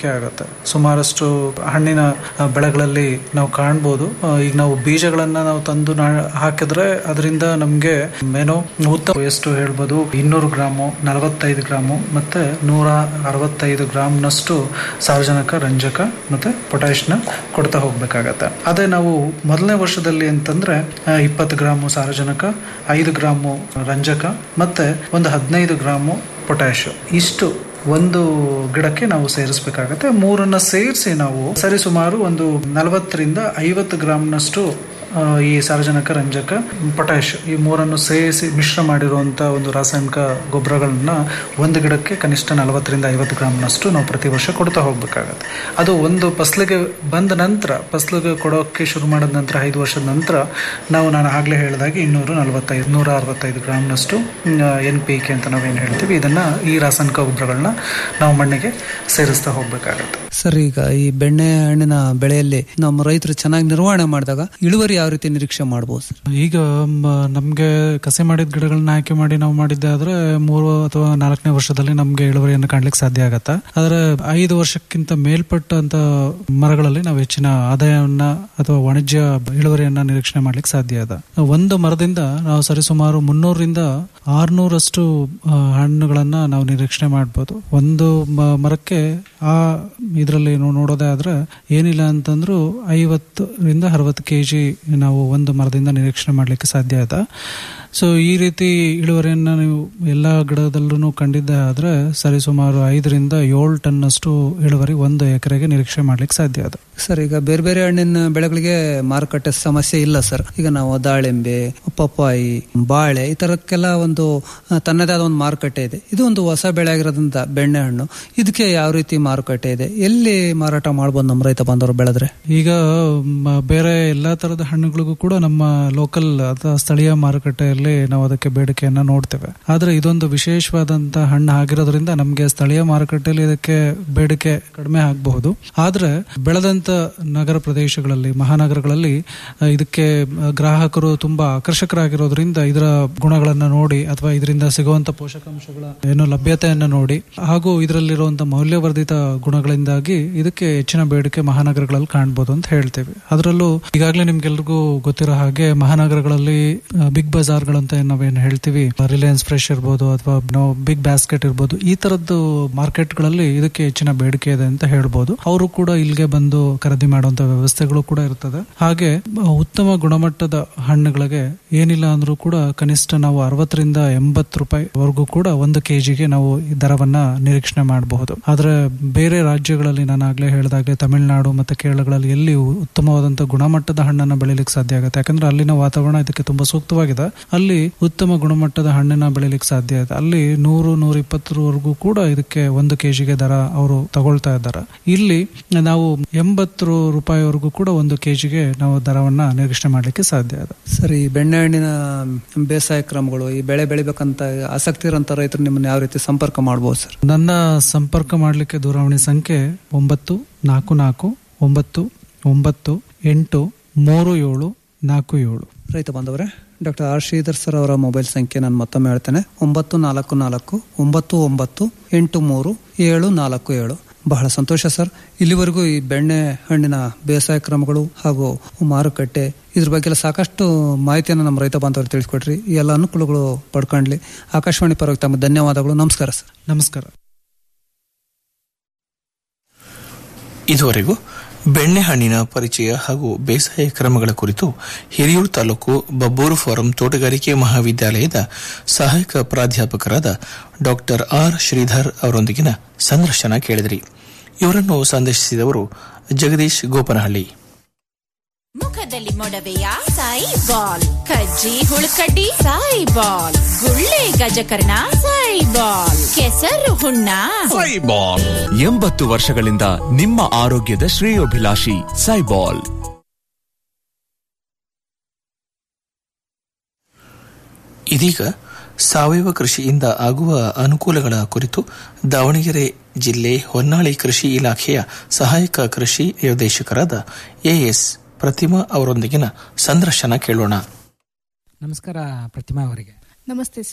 ಆಗುತ್ತೆ ಸುಮಾರಷ್ಟು ಹಣ್ಣಿನ ಆ, ಬೆಳೆಗಳಲ್ಲಿ ನಾವು ಕಾಣ್ಬೋದು ಆ, ಈಗ ನಾವು ಬೀಜಗಳನ್ನ ನಾವು ತಂದು ನಾ- ಹಾಕಿದ್ರೆ ಅದರಿಂದ ನಮಗೆ ಏನೋ ಉತ್ತಮ ಎಷ್ಟು ಹೇಳ್ಬೋದು ಇನ್ನೂರು ಗ್ರಾಮು ನಲವತ್ತೈದು ಗ್ರಾಮು ಮತ್ತೆ ನೂರ ಅರವತ್ತೈದು ಗ್ರಾಮ್ನಷ್ಟು ಸಾರಜನಕ ರಂಜಕ ಮತ್ತೆ ಪೊಟ್ಯಾಶ್ನ ಕೊಡ್ತಾ ಹೋಗ್ಬೇಕಾಗತ್ತೆ ಅದೇ ನಾವು ಮೊದಲನೇ ವರ್ಷದಲ್ಲಿ ಅಂತಂದ್ರೆ ಆ, ಇಪ್ಪತ್ತು ಗ್ರಾಮು ಸಾರಜನಕ ಐದು ಗ್ರಾಮು ರಂಜಕ ಮತ್ತೆ ಒಂದು ಹದಿನೈದು ಗ್ರಾಮು ಪೊಟ್ಯಾಶ್ ಇಷ್ಟು ಒಂದು ಗಿಡಕ್ಕೆ ನಾವು ಸೇರಿಸಬೇಕಾಗತ್ತೆ ಮೂರನ್ನ ಸೇರಿಸಿ ನಾವು ಸರಿಸುಮಾರು ಒಂದು ನಲವತ್ತರಿಂದ ಐವತ್ತು ಗ್ರಾಮ್ನಷ್ಟು ಆ, ಈ ಸಾರಜನಕ ರಂಜಕ ಪೊಟ್ಯಾಶ್ ಈ ಮೂರನ್ನು ಸೇರಿಸಿ ಮಿಶ್ರ ಮಾಡಿರುವಂಥ ಒಂದು ರಾಸಾಯನಿಕ ಗೊಬ್ಬರಗಳನ್ನ ಒಂದು ಗಿಡಕ್ಕೆ ಕನಿಷ್ಠ ನಲವತ್ತರಿಂದ ಐವತ್ತು ಗ್ರಾಮ್ನಷ್ಟು ನಾವು ಪ್ರತಿ ವರ್ಷ ಕೊಡ್ತಾ ಹೋಗ್ಬೇಕಾಗತ್ತೆ ಅದು ಒಂದು ಫಸಲಿಗೆ ಬಂದ ನಂತರ ಫಸಲಿಗೆ ಕೊಡೋಕ್ಕೆ ಶುರು ಮಾಡಿದ ನಂತರ ಐದು ವರ್ಷದ ನಂತರ ನಾವು ನಾನು ಆಗಲೇ ಹೇಳಿದಾಗೆ ಇನ್ನೂರು ನಲವತ್ತೈದು ನೂರ ಅರವತ್ತೈದು ಗ್ರಾಮ್ನಷ್ಟು ಎನ್ ಪಿ ಕೆ ಅಂತ ನಾವೇನು ಹೇಳ್ತೀವಿ ಇದನ್ನ ಈ ರಾಸಾಯನಿಕ ಗೊಬ್ಬರಗಳನ್ನ ನಾವು ಮಣ್ಣಿಗೆ ಸೇರಿಸ್ತಾ ಹೋಗ್ಬೇಕಾಗತ್ತೆ ಸರ್ ಈಗ ಈ ಬೆಣ್ಣೆ ಹಣ್ಣಿನ ಬೆಳೆಯಲ್ಲಿ ನಮ್ಮ ರೈತರು ಚೆನ್ನಾಗಿ ನಿರ್ವಹಣೆ ಮಾಡಿದಾಗ ಇಳುವರಿ ಯಾವ ರೀತಿ ನಿರೀಕ್ಷೆ ಮಾಡಬಹುದು ಸರ್ ಈಗ ಮ, ನಮ್ಗೆ ಕಸಿ ಮಾಡಿದ ಗಿಡಗಳನ್ನ ಆಯ್ಕೆ ಮಾಡಿ ನಾವು ಮಾಡಿದ್ದೆ ಆದ್ರೆ ಮೂರು ಅಥವಾ ನಾಲ್ಕನೇ ವರ್ಷದಲ್ಲಿ ನಮ್ಗೆ ಇಳುವರಿಯನ್ನು ಕಾಣ್ಲಿಕ್ಕೆ ಸಾಧ್ಯ ಆಗತ್ತೆ ಆದ್ರೆ ಐದು ವರ್ಷಕ್ಕಿಂತ ಮೇಲ್ಪಟ್ಟಂತ ಮರಗಳಲ್ಲಿ ನಾವು ಹೆಚ್ಚಿನ ಆದಾಯವನ್ನ ಅಥವಾ ವಾಣಿಜ್ಯ ಇಳುವರಿಯನ್ನ ನಿರೀಕ್ಷಣೆ ಮಾಡ್ಲಿಕ್ಕೆ ಸಾಧ್ಯ ಅದ ಒಂದು ಮರದಿಂದ ನಾವು ಸರಿಸುಮಾರು ಮುನ್ನೂರರಿಂದ ಆರ್ನೂರಷ್ಟು ಆ, ಹಣ್ಣುಗಳನ್ನ ನಾವು ನಿರೀಕ್ಷಣೆ ಮಾಡ್ಬೋದು ಒಂದು ಮ- ಮರಕ್ಕೆ ಆ ಇದರಲ್ಲಿ ನೋಡೋದೇ ಆದ್ರೆ ಏನಿಲ್ಲ ಅಂತಂದ್ರೂ ಐವತ್ತರಿಂದ ಅರವತ್ತು ಕೆ ಜಿ ನಾವು ಒಂದು ಮರದಿಂದ ನಿರೀಕ್ಷಣೆ ಮಾಡಲಿಕ್ಕೆ ಸಾಧ್ಯ ಅದ ಸೊ ಈ ರೀತಿ ಇಳುವರಿಯನ್ನ ನೀವು ಎಲ್ಲ ಗಿಡದಲ್ಲೂ ಕಂಡಿದ್ದೆ ಆದ್ರೆ ಸರಿಸುಮಾರು ಐದರಿಂದ ಏಳು ಟನ್ನಷ್ಟು ಇಳುವರಿ ಒಂದು ಎಕರೆಗೆ ನಿರೀಕ್ಷೆ ಮಾಡ್ಲಿಕ್ಕೆ ಸಾಧ್ಯ ಅದ ಸರ್ ಈಗ ಬೇರೆ ಬೇರೆ ಹಣ್ಣಿನ ಬೆಳೆಗಳಿಗೆ ಮಾರುಕಟ್ಟೆ ಸಮಸ್ಯೆ ಇಲ್ಲ ಸರ್ ಈಗ ನಾವು ದಾಳಿಂಬೆ ಪಪ್ಪಾಯಿ ಬಾಳೆ ಈ ತರಕ್ಕೆಲ್ಲ ಒಂದು ಆ, ತನ್ನದೇ ಆದ ಒಂದು ಮಾರುಕಟ್ಟೆ ಇದೆ ಇದು ಒಂದು ಹೊಸ ಬೆಳೆ ಆಗಿರೋದ್ರಿಂದ ಬೆಣ್ಣೆ ಹಣ್ಣು ಇದಕ್ಕೆ ಯಾವ ರೀತಿ ಮಾರುಕಟ್ಟೆ ಇದೆ ಎಲ್ಲಿ ಮಾರಾಟ ಮಾಡ್ಬೋದು ನಮ್ಮ ರೈತ ಬಾಂಧವರು ಬೆಳೆದ್ರೆ ಈಗ ಮ, ಬೇರೆ ಎಲ್ಲಾ ತರದ ಹಣ್ಣುಗಳಿಗೂ ಕೂಡ ನಮ್ಮ ಲೋಕಲ್ ಅಥವಾ ಸ್ಥಳೀಯ ಮಾರುಕಟ್ಟೆಯಲ್ಲಿ ನಾವು ಅದಕ್ಕೆ ಬೇಡಿಕೆಯನ್ನ ನೋಡ್ತೇವೆ ಆದ್ರೆ ಇದೊಂದು ವಿಶೇಷವಾದಂತ ಹಣ್ಣು ಆಗಿರೋದ್ರಿಂದ ನಮಗೆ ಸ್ಥಳೀಯ ಮಾರುಕಟ್ಟೆಯಲ್ಲಿ ಇದಕ್ಕೆ ಬೇಡಿಕೆ ಕಡಿಮೆ ಆಗಬಹುದು ಆದ್ರೆ ಬೆಳೆದಂತ ನಗರ ಪ್ರದೇಶಗಳಲ್ಲಿ ಮಹಾನಗರಗಳಲ್ಲಿ ಆ, ಇದಕ್ಕೆ ಆ, ಗ್ರಾಹಕರು ತುಂಬಾ ಆಕರ್ಷಕರಾಗಿರೋದ್ರಿಂದ ಇದರ ಗುಣಗಳನ್ನ ನೋಡಿ ಅಥವಾ ಇದರಿಂದ ಸಿಗುವಂತ ಪೋಷಕಾಂಶಗಳ ಏನು ಲಭ್ಯತೆಯನ್ನ ನೋಡಿ ಹಾಗೂ ಇದರಲ್ಲಿರುವಂತಹ ಮೌಲ್ಯವರ್ಧಿತ ಗುಣಗಳಿಂದಾಗಿ ಇದಕ್ಕೆ ಹೆಚ್ಚಿನ ಬೇಡಿಕೆ ಮಹಾನಗರಗಳಲ್ಲಿ ಕಾಣ್ಬೋದು ಅಂತ ಹೇಳ್ತೇವೆ ಅದರಲ್ಲೂ ಈಗಾಗಲೇ ನಿಮ್ಗೆಲ್ರಿಗೂ ಗೊತ್ತಿರೋ ಹಾಗೆ ಮಹಾನಗರಗಳಲ್ಲಿ ಬಿಗ್ ಬಜಾರ್ಗಳಂತ ನಾವೇನು ಹೇಳ್ತೀವಿ ರಿಲಯನ್ಸ್ ಫ್ರೆಶ್ ಇರ್ಬೋದು ಅಥವಾ ನಾವು ಬಿಗ್ ಬ್ಯಾಸ್ಕೆಟ್ ಇರ್ಬೋದು ಈ ತರದ್ದು ಮಾರ್ಕೆಟ್ಗಳಲ್ಲಿ ಇದಕ್ಕೆ ಹೆಚ್ಚಿನ ಬೇಡಿಕೆ ಇದೆ ಅಂತ ಹೇಳ್ಬೋದು ಅವರು ಕೂಡ ಇಲ್ಲಿಗೆ ಬಂದು ಖರೀದಿ ಮಾಡುವಂತ ವ್ಯವಸ್ಥೆಗಳು ಕೂಡ ಇರ್ತದೆ ಹಾಗೆ ಆ, ಉತ್ತಮ ಗುಣಮಟ್ಟದ ಹಣ್ಣುಗಳಿಗೆ ಏನಿಲ್ಲ ಅಂದ್ರೂ ಕೂಡ ಕನಿಷ್ಠ ನಾವು ಅರವತ್ತರಿಂದ ಎಂಬತ್ತು ರೂಪಾಯಿ ವರೆಗೂ ಕೂಡ ಒಂದು ಕೆಜಿಗೆ ನಾವು ಈ ದರವನ್ನ ನಿರೀಕ್ಷಣೆ ಮಾಡಬಹುದು ಆದ್ರೆ ಬೇರೆ ರಾಜ್ಯಗಳಲ್ಲಿ ನಾನು ಆಗ್ಲೇ ಹೇಳಿದಾಗೆ ತಮಿಳುನಾಡು ಮತ್ತೆ ಕೇರಳಗಳಲ್ಲಿ ಎಲ್ಲಿ ಉತ್ತಮವಾದಂತಹ ಗುಣಮಟ್ಟದ ಹಣ್ಣನ್ನ ಬೆಳಿಲಿಕ್ಕೆ ಸಾಧ್ಯ ಆಗುತ್ತೆ ಯಾಕಂದ್ರೆ ಅಲ್ಲಿನ ವಾತಾವರಣ ಇದಕ್ಕೆ ತುಂಬಾ ಸೂಕ್ತವಾಗಿದೆ ಅಲ್ಲಿ ಉತ್ತಮ ಗುಣಮಟ್ಟದ ಹಣ್ಣನ್ನ ಬೆಳಿಲಿಕ್ಕೆ ಸಾಧ್ಯ ಇದೆ ಅಲ್ಲಿ ನೂರು ನೂರ ಇಪ್ಪತ್ತರವರೆಗೂ ಕೂಡ ಇದಕ್ಕೆ ಒಂದು ಕೆಜಿಗೆ ದರ ಅವರು ತಗೊಳ್ತಾ ಇದ್ದಾರೆ ಇಲ್ಲಿ ನಾವು ಎಂಬತ್ತು ರೂಪಾಯಿವರೆಗೂ ಕೂಡ ಒಂದು ಕೆಜಿಗೆ ನಾವು ದರವನ್ನ ನಿರೀಕ್ಷಣೆ ಮಾಡ್ಲಿಕ್ಕೆ ಸಾಧ್ಯ ಇದೆ ಸರ್ ಈ ಬೆಣ್ಣೆ ಹಣ್ಣಿನ ಬೇಸಾಯ ಕ್ರಮಗಳು ಈ ಬೆಳೆ ಬೆಳಿಬೇಕಂತ ಆಸಕ್ತಿ ಇರೋಂಥ ರೈತರು ನಿಮ್ಮನ್ನ ಯಾವ ರೀತಿ ಸಂಪರ್ಕ ಮಾಡ್ಬೋದು ಸರ್ ನನ್ನ ಸಂಪರ್ಕ ಮಾಡಲಿಕ್ಕೆ ದೂರವಾಣಿ ಸಂಖ್ಯೆ ಒಂಬತ್ತು ನಾಲ್ಕು ನಾಲ್ಕು ಒಂಬತ್ತು ಒಂಬತ್ತು ಎಂಟು ಮೂರು ಏಳು ನಾಲ್ಕು ಏಳು ರೈತ ಬಾಂಧವರೇ ಡಾಕ್ಟರ್ ಆರ್ ಶ್ರೀಧರ್ ಸರ್ ಅವರ ಮೊಬೈಲ್ ಸಂಖ್ಯೆ ನಾನು ಮತ್ತೊಮ್ಮೆ ಹೇಳ್ತೇನೆ ಒಂಬತ್ತು ನಾಲ್ಕು ನಾಲ್ಕು ಒಂಬತ್ತು ಒಂಬತ್ತು ಎಂಟು ಮೂರು ಏಳು ನಾಲ್ಕು ಏಳು ಬಹಳ ಸಂತೋಷ ಸರ್ ಇಲ್ಲಿವರೆಗೂ ಈ ಬೆಣ್ಣೆ ಹಣ್ಣಿನ ಬೇಸಾಯ ಕ್ರಮಗಳು ಹಾಗೂ ಮಾರುಕಟ್ಟೆ ಇದ್ರ ಬಗ್ಗೆ ಎಲ್ಲ ಸಾಕಷ್ಟು ಮಾಹಿತಿಯನ್ನು ನಮ್ಮ ರೈತ ಬಾಂಧವರು ತಿಳಿಸ್ಕೊಟ್ರಿ ಈ ಎಲ್ಲ ಅನುಕೂಲಗಳು ಪಡ್ಕೊಂಡ್ಲಿ ಆಕಾಶವಾಣಿ ಪರವಾಗಿ ತಮ್ಮ ಧನ್ಯವಾದಗಳು ನಮಸ್ಕಾರ ಸರ್ ನಮಸ್ಕಾರ ಇದುವರೆಗೂ ಬೆಣ್ಣೆಹಣ್ಣಿನ ಪರಿಚಯ ಹಾಗೂ ಬೇಸಾಯ ಕ್ರಮಗಳ ಕುರಿತು ಹಿರಿಯೂರು ತಾಲೂಕು ಬಬ್ಬೂರು ಫಾರಂ ತೋಟಗಾರಿಕೆ ಮಹಾವಿದ್ಯಾಲಯದ ಸಹಾಯಕ ಪ್ರಾಧ್ಯಾಪಕರಾದ ಡಾಕ್ಟರ್ ಆರ್ ಶ್ರೀಧರ್ ಅವರೊಂದಿಗಿನ ಸಂದರ್ಶನ ಕೇಳಿದಿರಿ ಇವರನ್ನು ಸಂದರ್ಶಿಸಿದವರು ಜಗದೀಶ್ ಗೋಪನಹಳ್ಳಿ ಮುಖದಲ್ಲಿ ಮೊಡವೆಯ ಸಾಯಿ ಬಾಲ್ ಕಜ್ಜಿ ಹುಳುಕಡ್ಡಿ ಸಾಯಿ ಬಾಲ್ ಗುಳ್ಳೆ ಗಜಕರ್ಣ ಸಾಯಿ ಬಾಲ್ ಕೆಸರು ಹುಣ್ಣ ಸೈಬಾಲ್ ಎಂಬತ್ತು ವರ್ಷಗಳಿಂದ ನಿಮ್ಮ ಆರೋಗ್ಯದ ಶ್ರೇಯೋಭಿಲಾಷಿ ಸೈಬಾಲ್ ಇದೀಗ ಸಾವಯವ ಕೃಷಿಯಿಂದ ಆಗುವ ಅನುಕೂಲಗಳ ಕುರಿತು ದಾವಣಗೆರೆ ಜಿಲ್ಲೆ ಹೊನ್ನಾಳಿ ಕೃಷಿ ಇಲಾಖೆಯ ಸಹಾಯಕ ಕೃಷಿ ನಿರ್ದೇಶಕರಾದ ಎಎಸ್ ಪ್ರತಿಮಾ ಅವರೊಂದಿಗಿನ ಸಂದರ್ಶನ ಕೇಳೋಣ ನಮಸ್ಕಾರ ಪ್ರತಿಮಾ ಅವರಿಗೆ ನಮಸ್ತೆ ಸರ್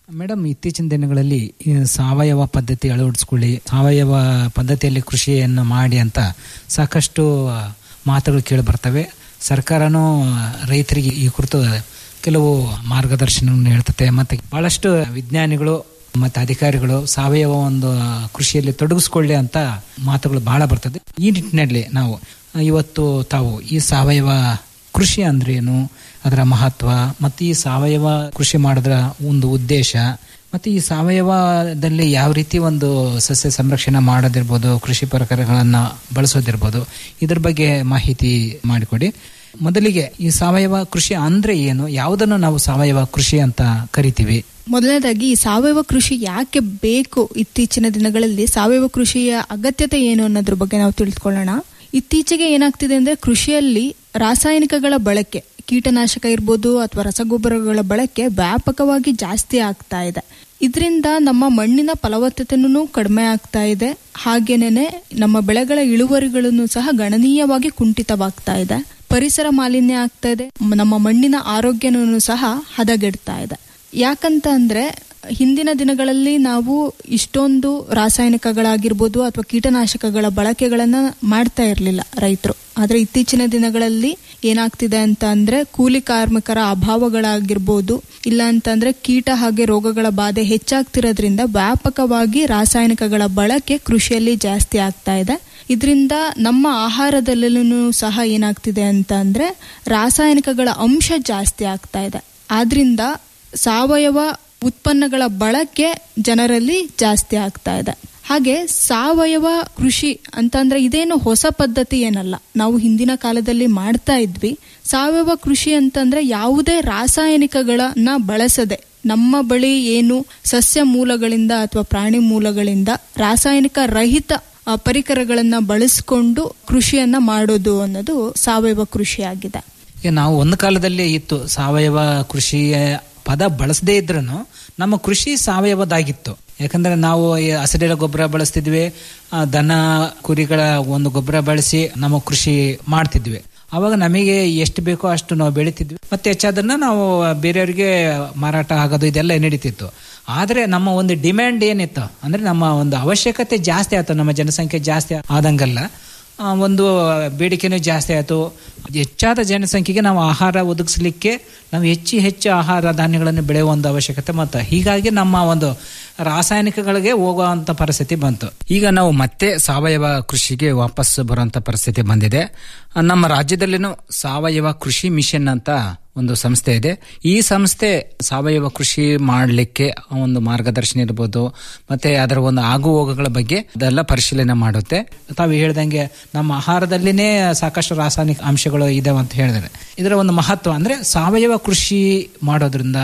ಮೇಡಮ್ ಇತ್ತೀಚಿನ ದಿನಗಳಲ್ಲಿ ಈ ಸಾವಯವ ಪದ್ಧತಿ ಅಳವಡಿಸ್ಕೊಳ್ಳಿ ಸಾವಯವ ಪದ್ಧತಿಯಲ್ಲಿ ಕೃಷಿಯನ್ನು ಮಾಡಿ ಅಂತ ಸಾಕಷ್ಟು ಮಾತುಗಳು ಕೇಳಿ ಬರ್ತವೆ ಸರ್ಕಾರನೂ ರೈತರಿಗೆ ಈ ಕುರಿತು ಕೆಲವು ಮಾರ್ಗದರ್ಶನವನ್ನು ಹೇಳ್ತತೆ ಮತ್ತು ಬಹಳಷ್ಟು ವಿಜ್ಞಾನಿಗಳು ಮತ್ತು ಅಧಿಕಾರಿಗಳು ಸಾವಯವ ಒಂದು ಕೃಷಿಯಲ್ಲಿ ತೊಡಗಿಸ್ಕೊಳ್ಳಿ ಅಂತ ಮಾತುಗಳು ಬಹಳ ಬರ್ತದೆ ಈ ನಿಟ್ಟಿನಲ್ಲಿ ನಾವು ಇವತ್ತು ತಾವು ಈ ಸಾವಯವ ಕೃಷಿ ಅಂದ್ರೇನು ಅದರ ಮಹತ್ವ ಮತ್ತು ಈ ಸಾವಯವ ಕೃಷಿ ಮಾಡೋದ್ರ ಒಂದು ಉದ್ದೇಶ ಮತ್ತು ಈ ಸಾವಯವದಲ್ಲಿ ಯಾವ ರೀತಿ ಒಂದು ಸಸ್ಯ ಸಂರಕ್ಷಣೆ ಮಾಡೋದಿರ್ಬೋದು ಕೃಷಿ ಪರಿಕರಗಳನ್ನು ಬಳಸೋದಿರ್ಬೋದು ಇದ್ರ ಬಗ್ಗೆ ಮಾಹಿತಿ ಮಾಡಿಕೊಡಿ ಮೊದಲಿಗೆ ಈ ಸಾವಯವ ಕೃಷಿ ಅಂದ್ರೆ ಏನು ಯಾವುದನ್ನು ನಾವು ಸಾವಯವ ಕೃಷಿ ಅಂತ ಕರಿತೀವಿ ಮೊದಲನೇದಾಗಿ ಈ ಸಾವಯವ ಕೃಷಿ ಯಾಕೆ ಬೇಕು ಇತ್ತೀಚಿನ ದಿನಗಳಲ್ಲಿ ಸಾವಯವ ಕೃಷಿಯ ಅಗತ್ಯತೆ ಏನು ಅನ್ನೋದ್ರ ಬಗ್ಗೆ ನಾವು ತಿಳಿದುಕೊಳ್ಳೋಣ ಇತ್ತೀಚೆಗೆ ಏನಾಗ್ತಿದೆ ಅಂದ್ರೆ ಕೃಷಿಯಲ್ಲಿ ರಾಸಾಯನಿಕಗಳ ಬಳಕೆ ಕೀಟನಾಶಕ ಇರ್ಬೋದು ಅಥವಾ ರಸಗೊಬ್ಬರಗಳ ಬಳಕೆ ವ್ಯಾಪಕವಾಗಿ ಜಾಸ್ತಿ ಆಗ್ತಾ ಇದೆ ಇದರಿಂದ ನಮ್ಮ ಮಣ್ಣಿನ ಫಲವತ್ತತೆನೂ ಕಡಿಮೆ ಆಗ್ತಾ ಇದೆ ಹಾಗೇನೆ ನಮ್ಮ ಬೆಳೆಗಳ ಇಳುವರಿಗಳನ್ನು ಸಹ ಗಣನೀಯವಾಗಿ ಕುಂಠಿತವಾಗ್ತಾ ಇದೆ ಪರಿಸರ ಮಾಲಿನ್ಯ ಆಗ್ತಾ ಇದೆ ನಮ್ಮ ಮಣ್ಣಿನ ಆರೋಗ್ಯನೂ ಸಹ ಹದಗೆಡ್ತಾ ಇದೆ ಯಾಕಂತ ಅಂದ್ರೆ ಹಿಂದಿನ ದಿನಗಳಲ್ಲಿ ನಾವು ಇಷ್ಟೊಂದು ರಾಸಾಯನಿಕಗಳಾಗಿರ್ಬೋದು ಅಥವಾ ಕೀಟನಾಶಕಗಳ ಬಳಕೆಗಳನ್ನ ಮಾಡ್ತಾ ಇರಲಿಲ್ಲ ರೈತರು ಆದ್ರೆ ಇತ್ತೀಚಿನ ದಿನಗಳಲ್ಲಿ ಏನಾಗ್ತಿದೆ ಅಂತ ಅಂದ್ರೆ ಕೂಲಿ ಕಾರ್ಮಿಕರ ಅಭಾವಗಳಾಗಿರ್ಬೋದು ಇಲ್ಲ ಅಂತಂದ್ರೆ ಕೀಟ ಹಾಗೆ ರೋಗಗಳ ಬಾಧೆ ಹೆಚ್ಚಾಗ್ತಿರೋದ್ರಿಂದ ವ್ಯಾಪಕವಾಗಿ ರಾಸಾಯನಿಕಗಳ ಬಳಕೆ ಕೃಷಿಯಲ್ಲಿ ಜಾಸ್ತಿ ಆಗ್ತಾ ಇದೆ ಇದರಿಂದ ನಮ್ಮ ಆಹಾರದಲ್ಲೂ ಸಹ ಏನಾಗ್ತಿದೆ ಅಂತ ಅಂದ್ರೆ ರಾಸಾಯನಿಕಗಳ ಅಂಶ ಜಾಸ್ತಿ ಆಗ್ತಾ ಇದೆ ಆದ್ರಿಂದ ಸಾವಯವ ಉತ್ಪನ್ನಗಳ ಬಳಕೆ ಜನರಲ್ಲಿ ಜಾಸ್ತಿ ಆಗ್ತಾ ಇದೆ ಹಾಗೆ ಸಾವಯವ ಕೃಷಿ ಅಂತಂದ್ರೆ ಇದೇನು ಹೊಸ ಪದ್ಧತಿ ಏನಲ್ಲ ನಾವು ಹಿಂದಿನ ಕಾಲದಲ್ಲಿ ಮಾಡ್ತಾ ಇದ್ವಿ ಸಾವಯವ ಕೃಷಿ ಅಂತಂದ್ರೆ ಯಾವುದೇ ರಾಸಾಯನಿಕಗಳನ್ನ ಬಳಸದೆ ನಮ್ಮ ಬಳಿ ಏನು ಸಸ್ಯ ಮೂಲಗಳಿಂದ ಅಥವಾ ಪ್ರಾಣಿ ಮೂಲಗಳಿಂದ ರಾಸಾಯನಿಕ ರಹಿತ ಪರಿಕರಗಳನ್ನ ಬಳಸಿಕೊಂಡು ಕೃಷಿಯನ್ನ ಮಾಡೋದು ಅನ್ನೋದು ಸಾವಯವ ಕೃಷಿ ಆಗಿದೆ ಈಗ ನಾವು ಒಂದು ಕಾಲದಲ್ಲಿ ಇತ್ತು ಸಾವಯವ ಕೃಷಿಯ ಪದ ಬಳಸದೇ ಇದ್ರೂ ನಮ್ಮ ಕೃಷಿ ಸಾವಯವದಾಗಿತ್ತು ಯಾಕಂದ್ರೆ ನಾವು ಈ ಹಸಿರೆಲೆ ಗೊಬ್ಬರ ಬಳಸ್ತಿದ್ವಿ ದನ ಕುರಿಗಳ ಒಂದು ಗೊಬ್ಬರ ಬಳಸಿ ನಮ್ಮ ಕೃಷಿ ಮಾಡ್ತಿದ್ವಿ ಅವಾಗ ನಮಗೆ ಎಷ್ಟು ಬೇಕೋ ಅಷ್ಟು ನಾವು ಬೆಳಿತಿದ್ವಿ ಮತ್ತೆ ಹೆಚ್ಚಾದನ್ನ ನಾವು ಬೇರೆಯವರಿಗೆ ಮಾರಾಟ ಆಗೋದು ಇದೆಲ್ಲ ನಡೀತಿತ್ತು ಆದ್ರೆ ನಮ್ಮ ಒಂದು ಡಿಮ್ಯಾಂಡ್ ಏನಿತ್ತು ಅಂದ್ರೆ ನಮ್ಮ ಒಂದು ಅವಶ್ಯಕತೆ ಜಾಸ್ತಿ ಆಯ್ತು ನಮ್ಮ ಜನಸಂಖ್ಯೆ ಜಾಸ್ತಿ ಆದಂಗಲ್ಲ ಒಂದು ಬೇಡಿಕೆನೂ ಜಾಸ್ತಿ ಆಯಿತು ಹೆಚ್ಚಾದ ಜನಸಂಖ್ಯೆಗೆ ನಾವು ಆಹಾರ ಒದಗಿಸ್ಲಿಕ್ಕೆ ನಾವು ಹೆಚ್ಚು ಹೆಚ್ಚು ಆಹಾರ ಧಾನ್ಯಗಳನ್ನು ಬೆಳೆಯುವ ಒಂದು ಅವಶ್ಯಕತೆ ಮತ್ತು ಹೀಗಾಗಿ ನಮ್ಮ ಒಂದು ರಾಸಾಯನಿಕಗಳಿಗೆ ಹೋಗುವಂತ ಪರಿಸ್ಥಿತಿ ಬಂತು ಈಗ ನಾವು ಮತ್ತೆ ಸಾವಯವ ಕೃಷಿಗೆ ವಾಪಸ್ ಬರುವಂತ ಪರಿಸ್ಥಿತಿ ಬಂದಿದೆ ನಮ್ಮ ರಾಜ್ಯದಲ್ಲಿನೂ ಸಾವಯವ ಕೃಷಿ ಮಿಷನ್ ಅಂತ ಒಂದು ಸಂಸ್ಥೆ ಇದೆ ಈ ಸಂಸ್ಥೆ ಸಾವಯವ ಕೃಷಿ ಮಾಡಲಿಕ್ಕೆ ಒಂದು ಮಾರ್ಗದರ್ಶನ ಇರ್ಬೋದು ಮತ್ತೆ ಅದರ ಒಂದು ಆಗು ಹೋಗುಗಳ ಬಗ್ಗೆ ಅದೆಲ್ಲ ಪರಿಶೀಲನೆ ಮಾಡುತ್ತೆ ತಾವು ಹೇಳ್ದಂಗೆ ನಮ್ಮ ಆಹಾರದಲ್ಲಿನೇ ಸಾಕಷ್ಟು ರಾಸಾಯನಿಕ ಅಂಶಗಳು ಇದಾವೆ ಅಂತ ಹೇಳಿದ್ರೆ ಇದರ ಒಂದು ಮಹತ್ವ ಅಂದ್ರೆ ಸಾವಯವ ಕೃಷಿ ಮಾಡೋದ್ರಿಂದ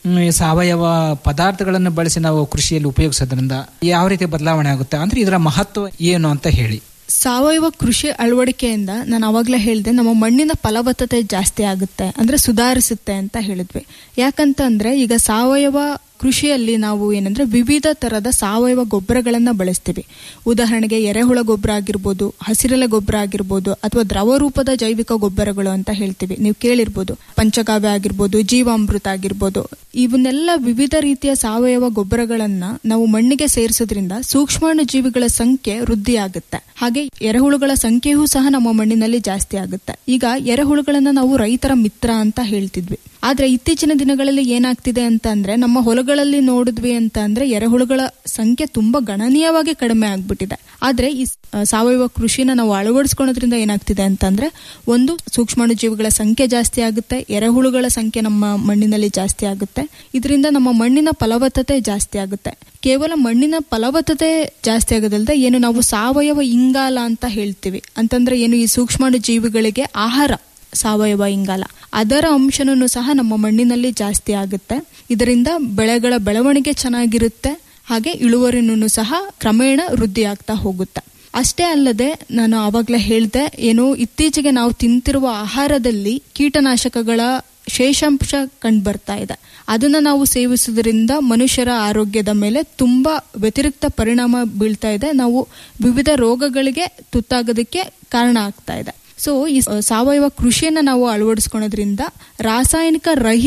ಸಾವಯವ ಪದಾರ್ಥಗಳನ್ನು ಬಳಸಿ ನಾವು ಕೃಷಿಯಲ್ಲಿ ಉಪಯೋಗಿಸೋದ್ರಿಂದ ಯಾವ ರೀತಿ ಬದಲಾವಣೆ ಆಗುತ್ತೆ ಅಂದ್ರೆ ಇದರ ಮಹತ್ವ ಏನು ಅಂತ ಹೇಳಿ ಸಾವಯವ ಕೃಷಿ ಅಳವಡಿಕೆಯಿಂದ ನಾನು ಅವಾಗಲೇ ಹೇಳಿದೆ ನಮ್ಮ ಮಣ್ಣಿನ ಫಲವತ್ತತೆ ಜಾಸ್ತಿ ಆಗುತ್ತೆ ಅಂದ್ರೆ ಸುಧಾರಿಸುತ್ತೆ ಅಂತ ಹೇಳಿದ್ವಿ ಯಾಕಂತ ಅಂದ್ರೆ ಈಗ ಸಾವಯವ ಕೃಷಿಯಲ್ಲಿ ನಾವು ಏನಂದ್ರೆ ವಿವಿಧ ತರದ ಸಾವಯವ ಗೊಬ್ಬರಗಳನ್ನ ಬಳಸ್ತೀವಿ ಉದಾಹರಣೆಗೆ ಎರೆಹುಳ ಗೊಬ್ಬರ ಆಗಿರ್ಬೋದು ಹಸಿರೆಲೆ ಗೊಬ್ಬರ ಆಗಿರ್ಬೋದು ಅಥವಾ ದ್ರವ ರೂಪದ ಜೈವಿಕ ಗೊಬ್ಬರಗಳು ಅಂತ ಹೇಳ್ತೀವಿ ನೀವು ಕೇಳಿರ್ಬೋದು ಪಂಚಗಾವ್ಯ ಆಗಿರ್ಬೋದು ಜೀವಾಮೃತ ಆಗಿರ್ಬೋದು ಇವನ್ನೆಲ್ಲ ವಿವಿಧ ರೀತಿಯ ಸಾವಯವ ಗೊಬ್ಬರಗಳನ್ನ ನಾವು ಮಣ್ಣಿಗೆ ಸೇರಿಸೋದ್ರಿಂದ ಸೂಕ್ಷ್ಮಾಣು ಜೀವಿಗಳ ಸಂಖ್ಯೆ ವೃದ್ಧಿ ಆಗುತ್ತೆ ಹಾಗೆ ಎರೆಹುಳುಗಳ ಸಂಖ್ಯೆಯೂ ಸಹ ನಮ್ಮ ಮಣ್ಣಿನಲ್ಲಿ ಜಾಸ್ತಿ ಆಗುತ್ತೆ ಈಗ ಎರೆಹುಳುಗಳನ್ನ ನಾವು ರೈತರ ಮಿತ್ರ ಅಂತ ಹೇಳ್ತಿದ್ವಿ ಆದ್ರೆ ಇತ್ತೀಚಿನ ದಿನಗಳಲ್ಲಿ ಏನಾಗ್ತಿದೆ ಅಂತ ಅಂದ್ರೆ ನಮ್ಮ ಹೊಲಗಳಲ್ಲಿ ನೋಡಿದ್ವಿ ಅಂತ ಅಂದ್ರೆ ಎರೆಹುಳುಗಳ ಸಂಖ್ಯೆ ತುಂಬಾ ಗಣನೀಯವಾಗಿ ಕಡಿಮೆ ಆಗ್ಬಿಟ್ಟಿದೆ ಆದ್ರೆ ಈ ಸಾವಯವ ಕೃಷಿನ ನಾವು ಅಳವಡಿಸ್ಕೊಳ್ಳೋದ್ರಿಂದ ಏನಾಗ್ತಿದೆ ಅಂತಂದ್ರೆ ಒಂದು ಸೂಕ್ಷ್ಮಾಣು ಜೀವಿಗಳ ಸಂಖ್ಯೆ ಜಾಸ್ತಿ ಆಗುತ್ತೆ ಎರೆಹುಳುಗಳ ಸಂಖ್ಯೆ ನಮ್ಮ ಮಣ್ಣಿನಲ್ಲಿ ಜಾಸ್ತಿ ಆಗುತ್ತೆ ಇದರಿಂದ ನಮ್ಮ ಮಣ್ಣಿನ ಫಲವತ್ತತೆ ಜಾಸ್ತಿ ಆಗುತ್ತೆ ಕೇವಲ ಮಣ್ಣಿನ ಫಲವತ್ತತೆ ಜಾಸ್ತಿ ಆಗೋದಲ್ದೆ ಏನು ನಾವು ಸಾವಯವ ಇಂಗಾಲ ಅಂತ ಹೇಳ್ತೀವಿ ಅಂತಂದ್ರೆ ಏನು ಈ ಸೂಕ್ಷ್ಮಾಣು ಜೀವಿಗಳಿಗೆ ಆಹಾರ ಸಾವಯವ ಇಂಗಾಲ ಅದರ ಅಂಶನೂ ಸಹ ನಮ್ಮ ಮಣ್ಣಿನಲ್ಲಿ ಜಾಸ್ತಿ ಆಗುತ್ತೆ ಇದರಿಂದ ಬೆಳೆಗಳ ಬೆಳವಣಿಗೆ ಚೆನ್ನಾಗಿರುತ್ತೆ ಹಾಗೆ ಇಳುವರಿನೂ ಸಹ ಕ್ರಮೇಣ ವೃದ್ಧಿ ಆಗ್ತಾ ಹೋಗುತ್ತೆ ಅಷ್ಟೇ ಅಲ್ಲದೆ ನಾನು ಆವಾಗಲೇ ಹೇಳ್ದೆ ಏನು ಇತ್ತೀಚೆಗೆ ನಾವು ತಿಂತಿರುವ ಆಹಾರದಲ್ಲಿ ಕೀಟನಾಶಕಗಳ ಶೇಷಾಂಶ ಕಂಡು ಬರ್ತಾ ಇದೆ ಅದನ್ನ ನಾವು ಸೇವಿಸುವುದರಿಂದ ಮನುಷ್ಯರ ಆರೋಗ್ಯದ ಮೇಲೆ ತುಂಬಾ ವ್ಯತಿರಿಕ್ತ ಪರಿಣಾಮ ಬೀಳ್ತಾ ಇದೆ ನಾವು ವಿವಿಧ ರೋಗಗಳಿಗೆ ತುತ್ತಾಗೋದಕ್ಕೆ ಕಾರಣ ಆಗ್ತಾ ಇದೆ ಸೊ ಈ ಸಾವಯವ ಕೃಷಿಯನ್ನ ನಾವು ಅಳವಡಿಸ್ಕೊಳೋದ್ರಿಂದ ರಾಸಾಯನಿಕ ರಹಿತ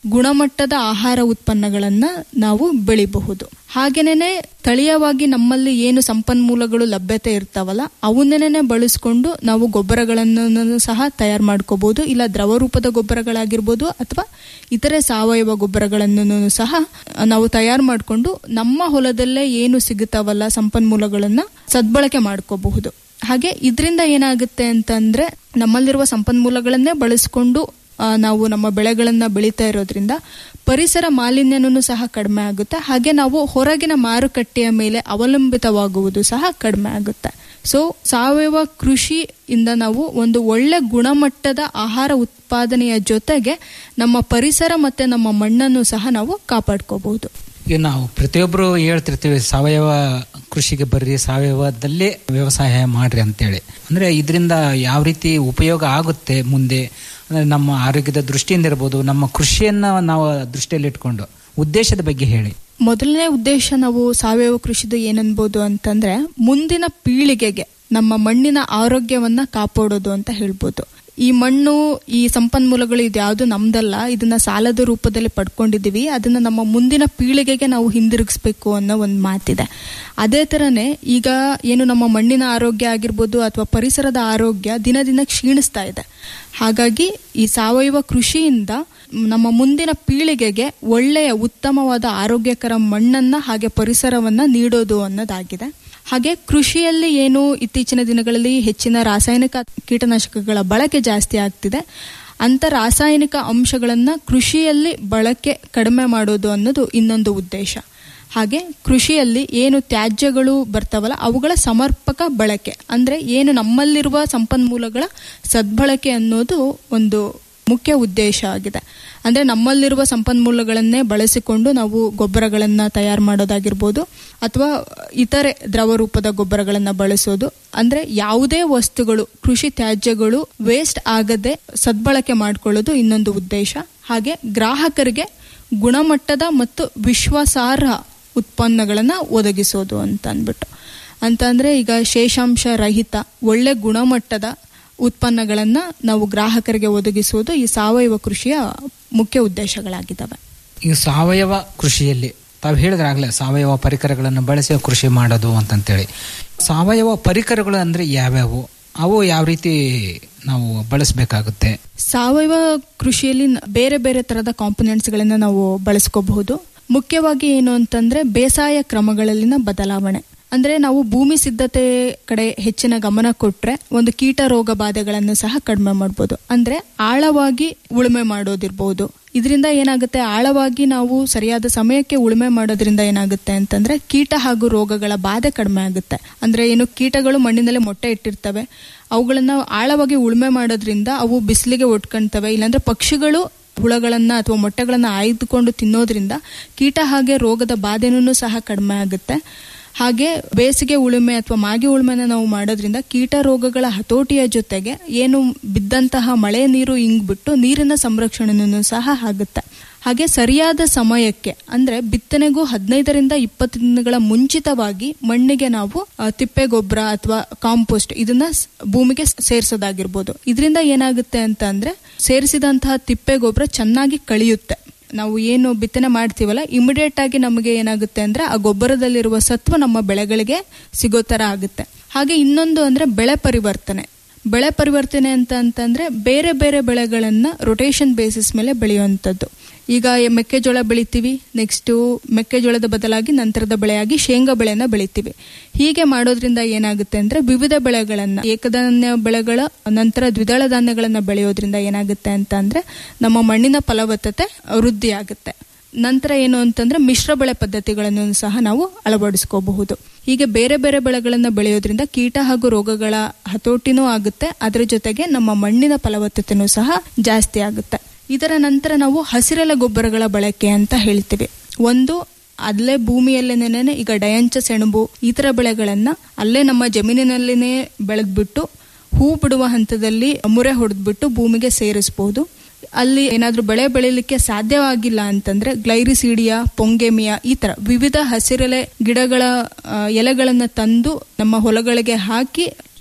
ಗುಣಮಟ್ಟದ ಆಹಾರ ಉತ್ಪನ್ನಗಳನ್ನ ನಾವು ಬೆಳಿಬಹುದು ಹಾಗೇನೆ ಸ್ಥಳೀಯವಾಗಿ ನಮ್ಮಲ್ಲಿ ಏನು ಸಂಪನ್ಮೂಲಗಳು ಲಭ್ಯತೆ ಇರ್ತಾವಲ್ಲ ಅವನ್ನೇ ಬಳಸ್ಕೊಂಡು ನಾವು ಗೊಬ್ಬರಗಳನ್ನು ಸಹ ತಯಾರು ಮಾಡ್ಕೋಬಹುದು ಇಲ್ಲ ದ್ರವ ರೂಪದ ಗೊಬ್ಬರಗಳಾಗಿರ್ಬೋದು ಅಥವಾ ಇತರೆ ಸಾವಯವ ಗೊಬ್ಬರಗಳನ್ನು ಸಹ ನಾವು ತಯಾರು ಮಾಡಿಕೊಂಡು ನಮ್ಮ ಹೊಲದಲ್ಲೇ ಏನು ಸಿಗುತ್ತಾವಲ್ಲ ಸಂಪನ್ಮೂಲಗಳನ್ನ ಸದ್ಬಳಕೆ ಮಾಡ್ಕೋಬಹುದು ಹಾಗೆ ಇದರಿಂದ ಏನಾಗುತ್ತೆ ಅಂತಂದ್ರೆ ನಮ್ಮಲ್ಲಿರುವ ಸಂಪನ್ಮೂಲಗಳನ್ನೇ ಬಳಸ್ಕೊಂಡು ಆ, ನಾವು ನಮ್ಮ ಬೆಳೆಗಳನ್ನ ಬೆಳೀತಾ ಇರೋದ್ರಿಂದ ಪರಿಸರ ಮಾಲಿನ್ಯನೂ ಸಹ ಕಡಿಮೆ ಆಗುತ್ತೆ ಹಾಗೆ ನಾವು ಹೊರಗಿನ ಮಾರುಕಟ್ಟೆಯ ಮೇಲೆ ಅವಲಂಬಿತವಾಗುವುದು ಸಹ ಕಡಿಮೆ ಆಗುತ್ತೆ ಸೊ ಸಾವಯವ ಕೃಷಿಯಿಂದ ನಾವು ಒಂದು ಒಳ್ಳೆ ಗುಣಮಟ್ಟದ ಆಹಾರ ಉತ್ಪಾದನೆಯ ಜೊತೆಗೆ ನಮ್ಮ ಪರಿಸರ ಮತ್ತೆ ನಮ್ಮ ಮಣ್ಣನ್ನು ಸಹ ನಾವು ಕಾಪಾಡ್ಕೋಬಹುದು ಈಗ ನಾವು ಪ್ರತಿಯೊಬ್ಬರು ಹೇಳ್ತಿರ್ತೀವಿ ಸಾವಯವ ಕೃಷಿಗೆ ಬರ್ರಿ ಸಾವಯವದಲ್ಲೇ ವ್ಯವಸಾಯ ಮಾಡ್ರಿ ಅಂತೇಳಿ ಅಂದ್ರೆ ಇದರಿಂದ ಯಾವ ರೀತಿ ಉಪಯೋಗ ಆಗುತ್ತೆ ಮುಂದೆ ಅಂದ್ರೆ ನಮ್ಮ ಆರೋಗ್ಯದ ದೃಷ್ಟಿಯಿಂದ ಇರ್ಬೋದು ನಮ್ಮ ಕೃಷಿಯನ್ನ ನಾವು ದೃಷ್ಟಿಯಲ್ಲಿ ಇಟ್ಕೊಂಡು ಉದ್ದೇಶದ ಬಗ್ಗೆ ಹೇಳಿ ಮೊದಲನೇ ಉದ್ದೇಶ ನಾವು ಸಾವಯವ ಕೃಷಿದು ಏನನ್ಬೋದು ಅಂತಂದ್ರೆ ಮುಂದಿನ ಪೀಳಿಗೆಗೆ ನಮ್ಮ ಮಣ್ಣಿನ ಆರೋಗ್ಯವನ್ನ ಕಾಪಾಡೋದು ಅಂತ ಹೇಳ್ಬೋದು ಈ ಮಣ್ಣು ಈ ಸಂಪನ್ಮೂಲಗಳು ಇದ್ಯಾವುದು ನಮ್ದಲ್ಲ ಇದನ್ನ ಸಾಲದ ರೂಪದಲ್ಲಿ ಪಡ್ಕೊಂಡಿದೀವಿ ಅದನ್ನ ನಮ್ಮ ಮುಂದಿನ ಪೀಳಿಗೆಗೆ ನಾವು ಹಿಂದಿರುಗಿಸ್ಬೇಕು ಅನ್ನೋ ಒಂದು ಮಾತಿದೆ ಅದೇ ತರನೇ ಈಗ ಏನು ನಮ್ಮ ಮಣ್ಣಿನ ಆರೋಗ್ಯ ಆಗಿರ್ಬೋದು ಅಥವಾ ಪರಿಸರದ ಆರೋಗ್ಯ ದಿನ ದಿನ ಕ್ಷೀಣಿಸ್ತಾ ಇದೆ ಹಾಗಾಗಿ ಈ ಸಾವಯವ ಕೃಷಿಯಿಂದ ನಮ್ಮ ಮುಂದಿನ ಪೀಳಿಗೆಗೆ ಒಳ್ಳೆಯ ಉತ್ತಮವಾದ ಆರೋಗ್ಯಕರ ಮಣ್ಣನ್ನ ಹಾಗೆ ಪರಿಸರವನ್ನ ನೀಡೋದು ಅನ್ನೋದಾಗಿದೆ ಹಾಗೆ ಕೃಷಿಯಲ್ಲಿ ಏನು ಇತ್ತೀಚಿನ ದಿನಗಳಲ್ಲಿ ಹೆಚ್ಚಿನ ರಾಸಾಯನಿಕ ಕೀಟನಾಶಕಗಳ ಬಳಕೆ ಜಾಸ್ತಿ ಆಗ್ತಿದೆ ಅಂತ ರಾಸಾಯನಿಕ ಅಂಶಗಳನ್ನ ಕೃಷಿಯಲ್ಲಿ ಬಳಕೆ ಕಡಿಮೆ ಮಾಡೋದು ಅನ್ನೋದು ಇನ್ನೊಂದು ಉದ್ದೇಶ ಹಾಗೆ ಕೃಷಿಯಲ್ಲಿ ಏನು ತ್ಯಾಜ್ಯಗಳು ಬರ್ತಾವಲ್ಲ ಅವುಗಳ ಸಮರ್ಪಕ ಬಳಕೆ ಅಂದ್ರೆ ಏನು ನಮ್ಮಲ್ಲಿರುವ ಸಂಪನ್ಮೂಲಗಳ ಸದ್ಬಳಕೆ ಅನ್ನೋದು ಒಂದು ಮುಖ್ಯ ಉದ್ದೇಶ ಆಗಿದೆ ಅಂದ್ರೆ ನಮ್ಮಲ್ಲಿರುವ ಸಂಪನ್ಮೂಲಗಳನ್ನೇ ಬಳಸಿಕೊಂಡು ನಾವು ಗೊಬ್ಬರಗಳನ್ನ ತಯಾರು ಮಾಡೋದಾಗಿರ್ಬೋದು ಅಥವಾ ಇತರೆ ದ್ರವ ರೂಪದ ಗೊಬ್ಬರಗಳನ್ನ ಬಳಸೋದು ಅಂದ್ರೆ ಯಾವುದೇ ವಸ್ತುಗಳು ಕೃಷಿ ತ್ಯಾಜ್ಯಗಳು ವೇಸ್ಟ್ ಆಗದೆ ಸದ್ಬಳಕೆ ಮಾಡ್ಕೊಳ್ಳೋದು ಇನ್ನೊಂದು ಉದ್ದೇಶ ಹಾಗೆ ಗ್ರಾಹಕರಿಗೆ ಗುಣಮಟ್ಟದ ಮತ್ತು ವಿಶ್ವಾಸಾರ್ಹ ಉತ್ಪನ್ನಗಳನ್ನ ಒದಗಿಸೋದು ಅಂತ ಅಂದ್ಬಿಟ್ಟು ಅಂತಂದ್ರೆ ಈಗ ಶೇಷಾಂಶ ರಹಿತ ಒಳ್ಳೆ ಗುಣಮಟ್ಟದ ಉತ್ಪನ್ನಗಳನ್ನ ನಾವು ಗ್ರಾಹಕರಿಗೆ ಒದಗಿಸುವುದು ಈ ಸಾವಯವ ಕೃಷಿಯ ಮುಖ್ಯ ಉದ್ದೇಶಗಳಾಗಿದ್ದಾವೆ ಈ ಸಾವಯವ ಕೃಷಿಯಲ್ಲಿ ತಾವು ಹೇಳಿದ್ರಾಗಲೇ ಸಾವಯವ ಪರಿಕರಗಳನ್ನು ಬಳಸಿ ಕೃಷಿ ಮಾಡೋದು ಅಂತಂತೇಳಿ ಸಾವಯವ ಪರಿಕರಗಳು ಅಂದ್ರೆ ಯಾವ್ಯಾವು ಅವು ಯಾವ ರೀತಿ ನಾವು ಬಳಸಬೇಕಾಗುತ್ತೆ ಸಾವಯವ ಕೃಷಿಯಲ್ಲಿ ನ- ಬೇರೆ ಬೇರೆ ತರದ ಕಾಂಪೊನೆಂಟ್ಸ್ಗಳನ್ನ ನಾವು ಬಳಸ್ಕೋಬಹುದು ಮುಖ್ಯವಾಗಿ ಏನು ಅಂತಂದ್ರೆ ಬೇಸಾಯ ಕ್ರಮಗಳಲ್ಲಿನ ಬದಲಾವಣೆ ಅಂದ್ರೆ ನಾವು ಭೂಮಿ ಸಿದ್ಧತೆ ಕಡೆ ಹೆಚ್ಚಿನ ಗಮನ ಕೊಟ್ರೆ ಒಂದು ಕೀಟ ರೋಗ ಬಾಧೆಗಳನ್ನು ಸಹ ಕಡಿಮೆ ಮಾಡ್ಬೋದು ಅಂದ್ರೆ ಆಳವಾಗಿ ಉಳುಮೆ ಮಾಡೋದಿರ್ಬೋದು ಇದರಿಂದ ಏನಾಗುತ್ತೆ ಆಳವಾಗಿ ನಾವು ಸರಿಯಾದ ಸಮಯಕ್ಕೆ ಉಳುಮೆ ಮಾಡೋದ್ರಿಂದ ಏನಾಗುತ್ತೆ ಅಂತಂದ್ರೆ ಕೀಟ ಹಾಗೂ ರೋಗಗಳ ಬಾಧೆ ಕಡಿಮೆ ಆಗುತ್ತೆ ಅಂದ್ರೆ ಏನು ಕೀಟಗಳು ಮಣ್ಣಿನಲ್ಲಿ ಮೊಟ್ಟೆ ಇಟ್ಟಿರ್ತವೆ ಅವುಗಳನ್ನ ಆಳವಾಗಿ ಉಳುಮೆ ಮಾಡೋದ್ರಿಂದ ಅವು ಬಿಸಿಲಿಗೆ ಒಟ್ಕೊಂತವೆ ಇಲ್ಲಾಂದ್ರೆ ಪಕ್ಷಿಗಳು ಹುಳಗಳನ್ನ ಅಥವಾ ಮೊಟ್ಟೆಗಳನ್ನ ಆಯ್ದುಕೊಂಡು ತಿನ್ನೋದ್ರಿಂದ ಕೀಟ ಹಾಗೆ ರೋಗದ ಬಾಧೆನೂ ಸಹ ಕಡಿಮೆ ಆಗುತ್ತೆ ಹಾಗೆ ಬೇಸಿಗೆ ಉಳುಮೆ ಅಥವಾ ಮಾಗಿ ಉಳುಮೆನ ನಾವು ಮಾಡೋದ್ರಿಂದ ಕೀಟ ರೋಗಗಳ ಹತೋಟಿಯ ಜೊತೆಗೆ ಏನು ಬಿದ್ದಂತಹ ಮಳೆ ನೀರು ಇಂಗ್ಬಿಟ್ಟು ನೀರಿನ ಸಂರಕ್ಷಣೆನೂ ಸಹ ಆಗುತ್ತೆ ಹಾಗೆ ಸರಿಯಾದ ಸಮಯಕ್ಕೆ ಅಂದ್ರೆ ಬಿತ್ತನೆಗೂ ಹದಿನೈದರಿಂದ ಇಪ್ಪತ್ತು ದಿನಗಳ ಮುಂಚಿತವಾಗಿ ಮಣ್ಣಿಗೆ ನಾವು ಆ, ತಿಪ್ಪೆ ಗೊಬ್ಬರ ಅಥವಾ ಕಾಂಪೋಸ್ಟ್ ಇದನ್ನ ಸ್- ಭೂಮಿಗೆ ಸೇರಿಸೋದಾಗಿರ್ಬೋದು ಇದರಿಂದ ಏನಾಗುತ್ತೆ ಅಂತ ಅಂದ್ರೆ ಸೇರಿಸಿದಂತಹ ತಿಪ್ಪೆ ಗೊಬ್ಬರ ಚೆನ್ನಾಗಿ ಕಳಿಯುತ್ತೆ ನಾವು ಏನು ಬಿತ್ತನೆ ಮಾಡ್ತೀವಲ್ಲ ಇಮಿಡಿಯೇಟ್ ಆಗಿ ನಮಗೆ ಏನಾಗುತ್ತೆ ಅಂದ್ರೆ ಆ ಗೊಬ್ಬರದಲ್ಲಿರುವ ಸತ್ವ ನಮ್ಮ ಬೆಳೆಗಳಿಗೆ ಸಿಗೋ ತರ ಆಗುತ್ತೆ ಹಾಗೆ ಇನ್ನೊಂದು ಅಂದ್ರೆ ಬೆಳೆ ಪರಿವರ್ತನೆ ಬೆಳೆ ಪರಿವರ್ತನೆ ಅಂತ ಅಂತಂದ್ರೆ ಬೇರೆ ಬೇರೆ ಬೆಳೆಗಳನ್ನ ರೊಟೇಷನ್ ಬೇಸಿಸ್ ಮೇಲೆ ಬೆಳೆಯುವಂಥದ್ದು ಈಗ ಎ- ಮೆಕ್ಕೆಜೋಳ ಬೆಳಿತೀವಿ ನೆಕ್ಸ್ಟ್ ಮೆಕ್ಕೆಜೋಳದ ಬದಲಾಗಿ ನಂತರದ ಬೆಳೆಯಾಗಿ ಶೇಂಗಾ ಬೆಳೆನ ಬೆಳಿತೀವಿ ಹೀಗೆ ಮಾಡೋದ್ರಿಂದ ಏನಾಗುತ್ತೆ ಅಂದ್ರೆ ವಿವಿಧ ಬೆಳೆಗಳನ್ನ ಏಕಧಾನ್ಯ ಬೆಳೆಗಳ ನಂತರ ದ್ವಿದಳ ಧಾನ್ಯಗಳನ್ನ ಬೆಳೆಯೋದ್ರಿಂದ ಏನಾಗುತ್ತೆ ಅಂತ ಅಂದ್ರೆ ನಮ್ಮ ಮಣ್ಣಿನ ಫಲವತ್ತತೆ ವೃದ್ಧಿ ಆಗುತ್ತೆ ನಂತರ ಏನು ಅಂತಂದ್ರೆ ಮಿಶ್ರ ಬೆಳೆ ಪದ್ಧತಿಗಳನ್ನು ಸಹ ನಾವು ಅಳವಡಿಸ್ಕೋಬಹುದು ಹೀಗೆ ಬೇರೆ ಬೇರೆ ಬೆಳೆಗಳನ್ನ ಬೆಳೆಯೋದ್ರಿಂದ ಕೀಟ ಹಾಗೂ ರೋಗಗಳ ಹತೋಟಿನೂ ಆಗುತ್ತೆ ಅದರ ಜೊತೆಗೆ ನಮ್ಮ ಮಣ್ಣಿನ ಫಲವತ್ತತೆನೂ ಸಹ ಜಾಸ್ತಿ ಆಗುತ್ತೆ ಇದರ ನಂತರ ನಾವು ಹಸಿರೆಲೆ ಗೊಬ್ಬರಗಳ ಬಳಕೆ ಅಂತ ಹೇಳ್ತೀವಿ ಒಂದು ಅಲ್ಲೇ ಭೂಮಿಯಲ್ಲೇನೆ ಈಗ ಡಯಂಚ ಸೆಣಬು ಈ ತರ ಬೆಳೆಗಳನ್ನ ಅಲ್ಲೇ ನಮ್ಮ ಜಮೀನಿನಲ್ಲಿನೇ ಬೆಳೆದ್ಬಿಟ್ಟು ಹೂ ಬಿಡುವ ಹಂತದಲ್ಲಿ ಮುರೆ ಹೊಡೆದ್ಬಿಟ್ಟು ಭೂಮಿಗೆ ಸೇರಿಸಬಹುದು ಅಲ್ಲಿ ಏನಾದ್ರೂ ಬೆಳೆ ಬೆಳಿಲಿಕ್ಕೆ ಸಾಧ್ಯವಾಗಿಲ್ಲ ಅಂತಂದ್ರೆ ಗ್ಲೈರಿಸೀಡಿಯಾ ಪೊಂಗೆಮಿಯಾ ಈ ತರ ವಿವಿಧ ಹಸಿರೆಲೆ ಗಿಡಗಳ ಆ, ಎಲೆಗಳನ್ನ ತಂದು ನಮ್ಮ ಹೊಲಗಳಿಗೆ ಹಾಕಿ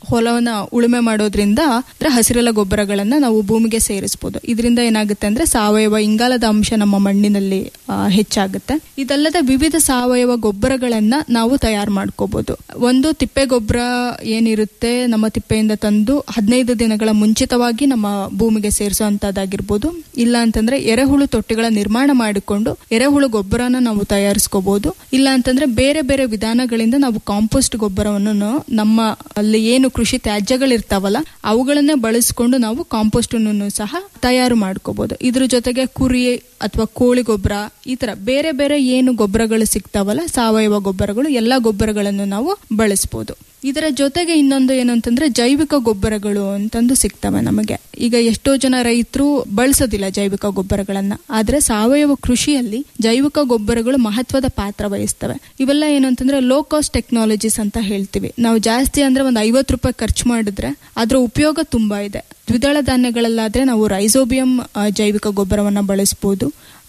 ಹೊಲವನ್ನ ಉಳುಮೆ ಮಾಡೋದ್ರಿಂದ ಅಂದ್ರೆ ಹಸಿರೆಲೆ ಗೊಬ್ಬರಗಳನ್ನ ನಾವು ಭೂಮಿಗೆ ಸೇರಿಸಬಹುದು ಇದರಿಂದ ಏನಾಗುತ್ತೆ ಅಂದ್ರೆ ಸಾವಯವ ಇಂಗಾಲದ ಅಂಶ ನಮ್ಮ ಮಣ್ಣಿನಲ್ಲಿ ಆ, ಹೆಚ್ಚಾಗುತ್ತೆ ಇದಲ್ಲದೆ ವಿವಿಧ ಸಾವಯವ ಗೊಬ್ಬರಗಳನ್ನ ನಾವು ತಯಾರು ಮಾಡ್ಕೋಬಹುದು ಒಂದು ತಿಪ್ಪೆ ಗೊಬ್ಬರ ಏನಿರುತ್ತೆ ನಮ್ಮ ತಿಪ್ಪೆಯಿಂದ ತಂದು ಹದಿನೈದು ದಿನಗಳ ಮುಂಚಿತವಾಗಿ ನಮ್ಮ ಭೂಮಿಗೆ ಸೇರಿಸುವಂತದ್ದಾಗಿರ್ಬೋದು ಇಲ್ಲ ಅಂತಂದ್ರೆ ಎರೆಹುಳು ತೊಟ್ಟಿಗಳ ನಿರ್ಮಾಣ ಮಾಡಿಕೊಂಡು ಎರೆಹುಳು ಗೊಬ್ಬರನ ನಾವು ತಯಾರಿಸ್ಕೋಬಹುದು ಇಲ್ಲ ಅಂತಂದ್ರೆ ಬೇರೆ ಬೇರೆ ವಿಧಾನಗಳಿಂದ ನಾವು ಕಾಂಪೋಸ್ಟ್ ಗೊಬ್ಬರವನ್ನು ನಮ್ಮ ಅಲ್ಲಿ ಏನು ಕೃಷಿ ತ್ಯಾಜ್ಯಗಳಿರ್ತಾವಲ್ಲ ಅವುಗಳನ್ನೇ ಬಳಸ್ಕೊಂಡು ನಾವು ಕಾಂಪೋಸ್ಟ್ ಅನ್ನು ಸಹ ತಯಾರು ಮಾಡ್ಕೋಬಹುದು ಇದ್ರ ಜೊತೆಗೆ ಕುರಿ ಅಥವಾ ಕೋಳಿ ಗೊಬ್ಬರ ಈ ತರ ಬೇರೆ ಬೇರೆ ಏನು ಗೊಬ್ಬರಗಳು ಸಿಗ್ತಾವಲ್ಲ ಸಾವಯವ ಗೊಬ್ಬರಗಳು ಎಲ್ಲಾ ಗೊಬ್ಬರಗಳನ್ನು ನಾವು ಬಳಸಬಹುದು ಇದರ ಜೊತೆಗೆ ಇನ್ನೊಂದು ಏನು ಅಂತಂದ್ರೆ ಜೈವಿಕ ಗೊಬ್ಬರಗಳು ಅಂತಂದು ಸಿಗ್ತವೆ ನಮಗೆ ಈಗ ಎಷ್ಟೋ ಜನ ರೈತರು ಬಳಸೋದಿಲ್ಲ ಜೈವಿಕ ಗೊಬ್ಬರಗಳನ್ನ ಆದ್ರೆ ಸಾವಯವ ಕೃಷಿಯಲ್ಲಿ ಜೈವಿಕ ಗೊಬ್ಬರಗಳು ಮಹತ್ವದ ಪಾತ್ರ ವಹಿಸ್ತವೆ ಇವೆಲ್ಲ ಏನು ಅಂತಂದ್ರೆ ಲೋ ಕಾಸ್ಟ್ ಟೆಕ್ನಾಲಜೀಸ್ ಅಂತ ಹೇಳ್ತೀವಿ ನಾವು ಜಾಸ್ತಿ ಅಂದ್ರೆ ಒಂದು ಐವತ್ತು ರೂಪಾಯಿ ಖರ್ಚು ಮಾಡಿದ್ರೆ ಅದ್ರ ಉಪಯೋಗ ತುಂಬಾ ಇದೆ ದ್ವಿದಳ ಧಾನ್ಯಗಳಲ್ಲಾದ್ರೆ ನಾವು ರೈಸೋಬಿಯಂ ಆ, ಜೈವಿಕ ಗೊಬ್ಬರವನ್ನ ಬಳಸಬಹುದು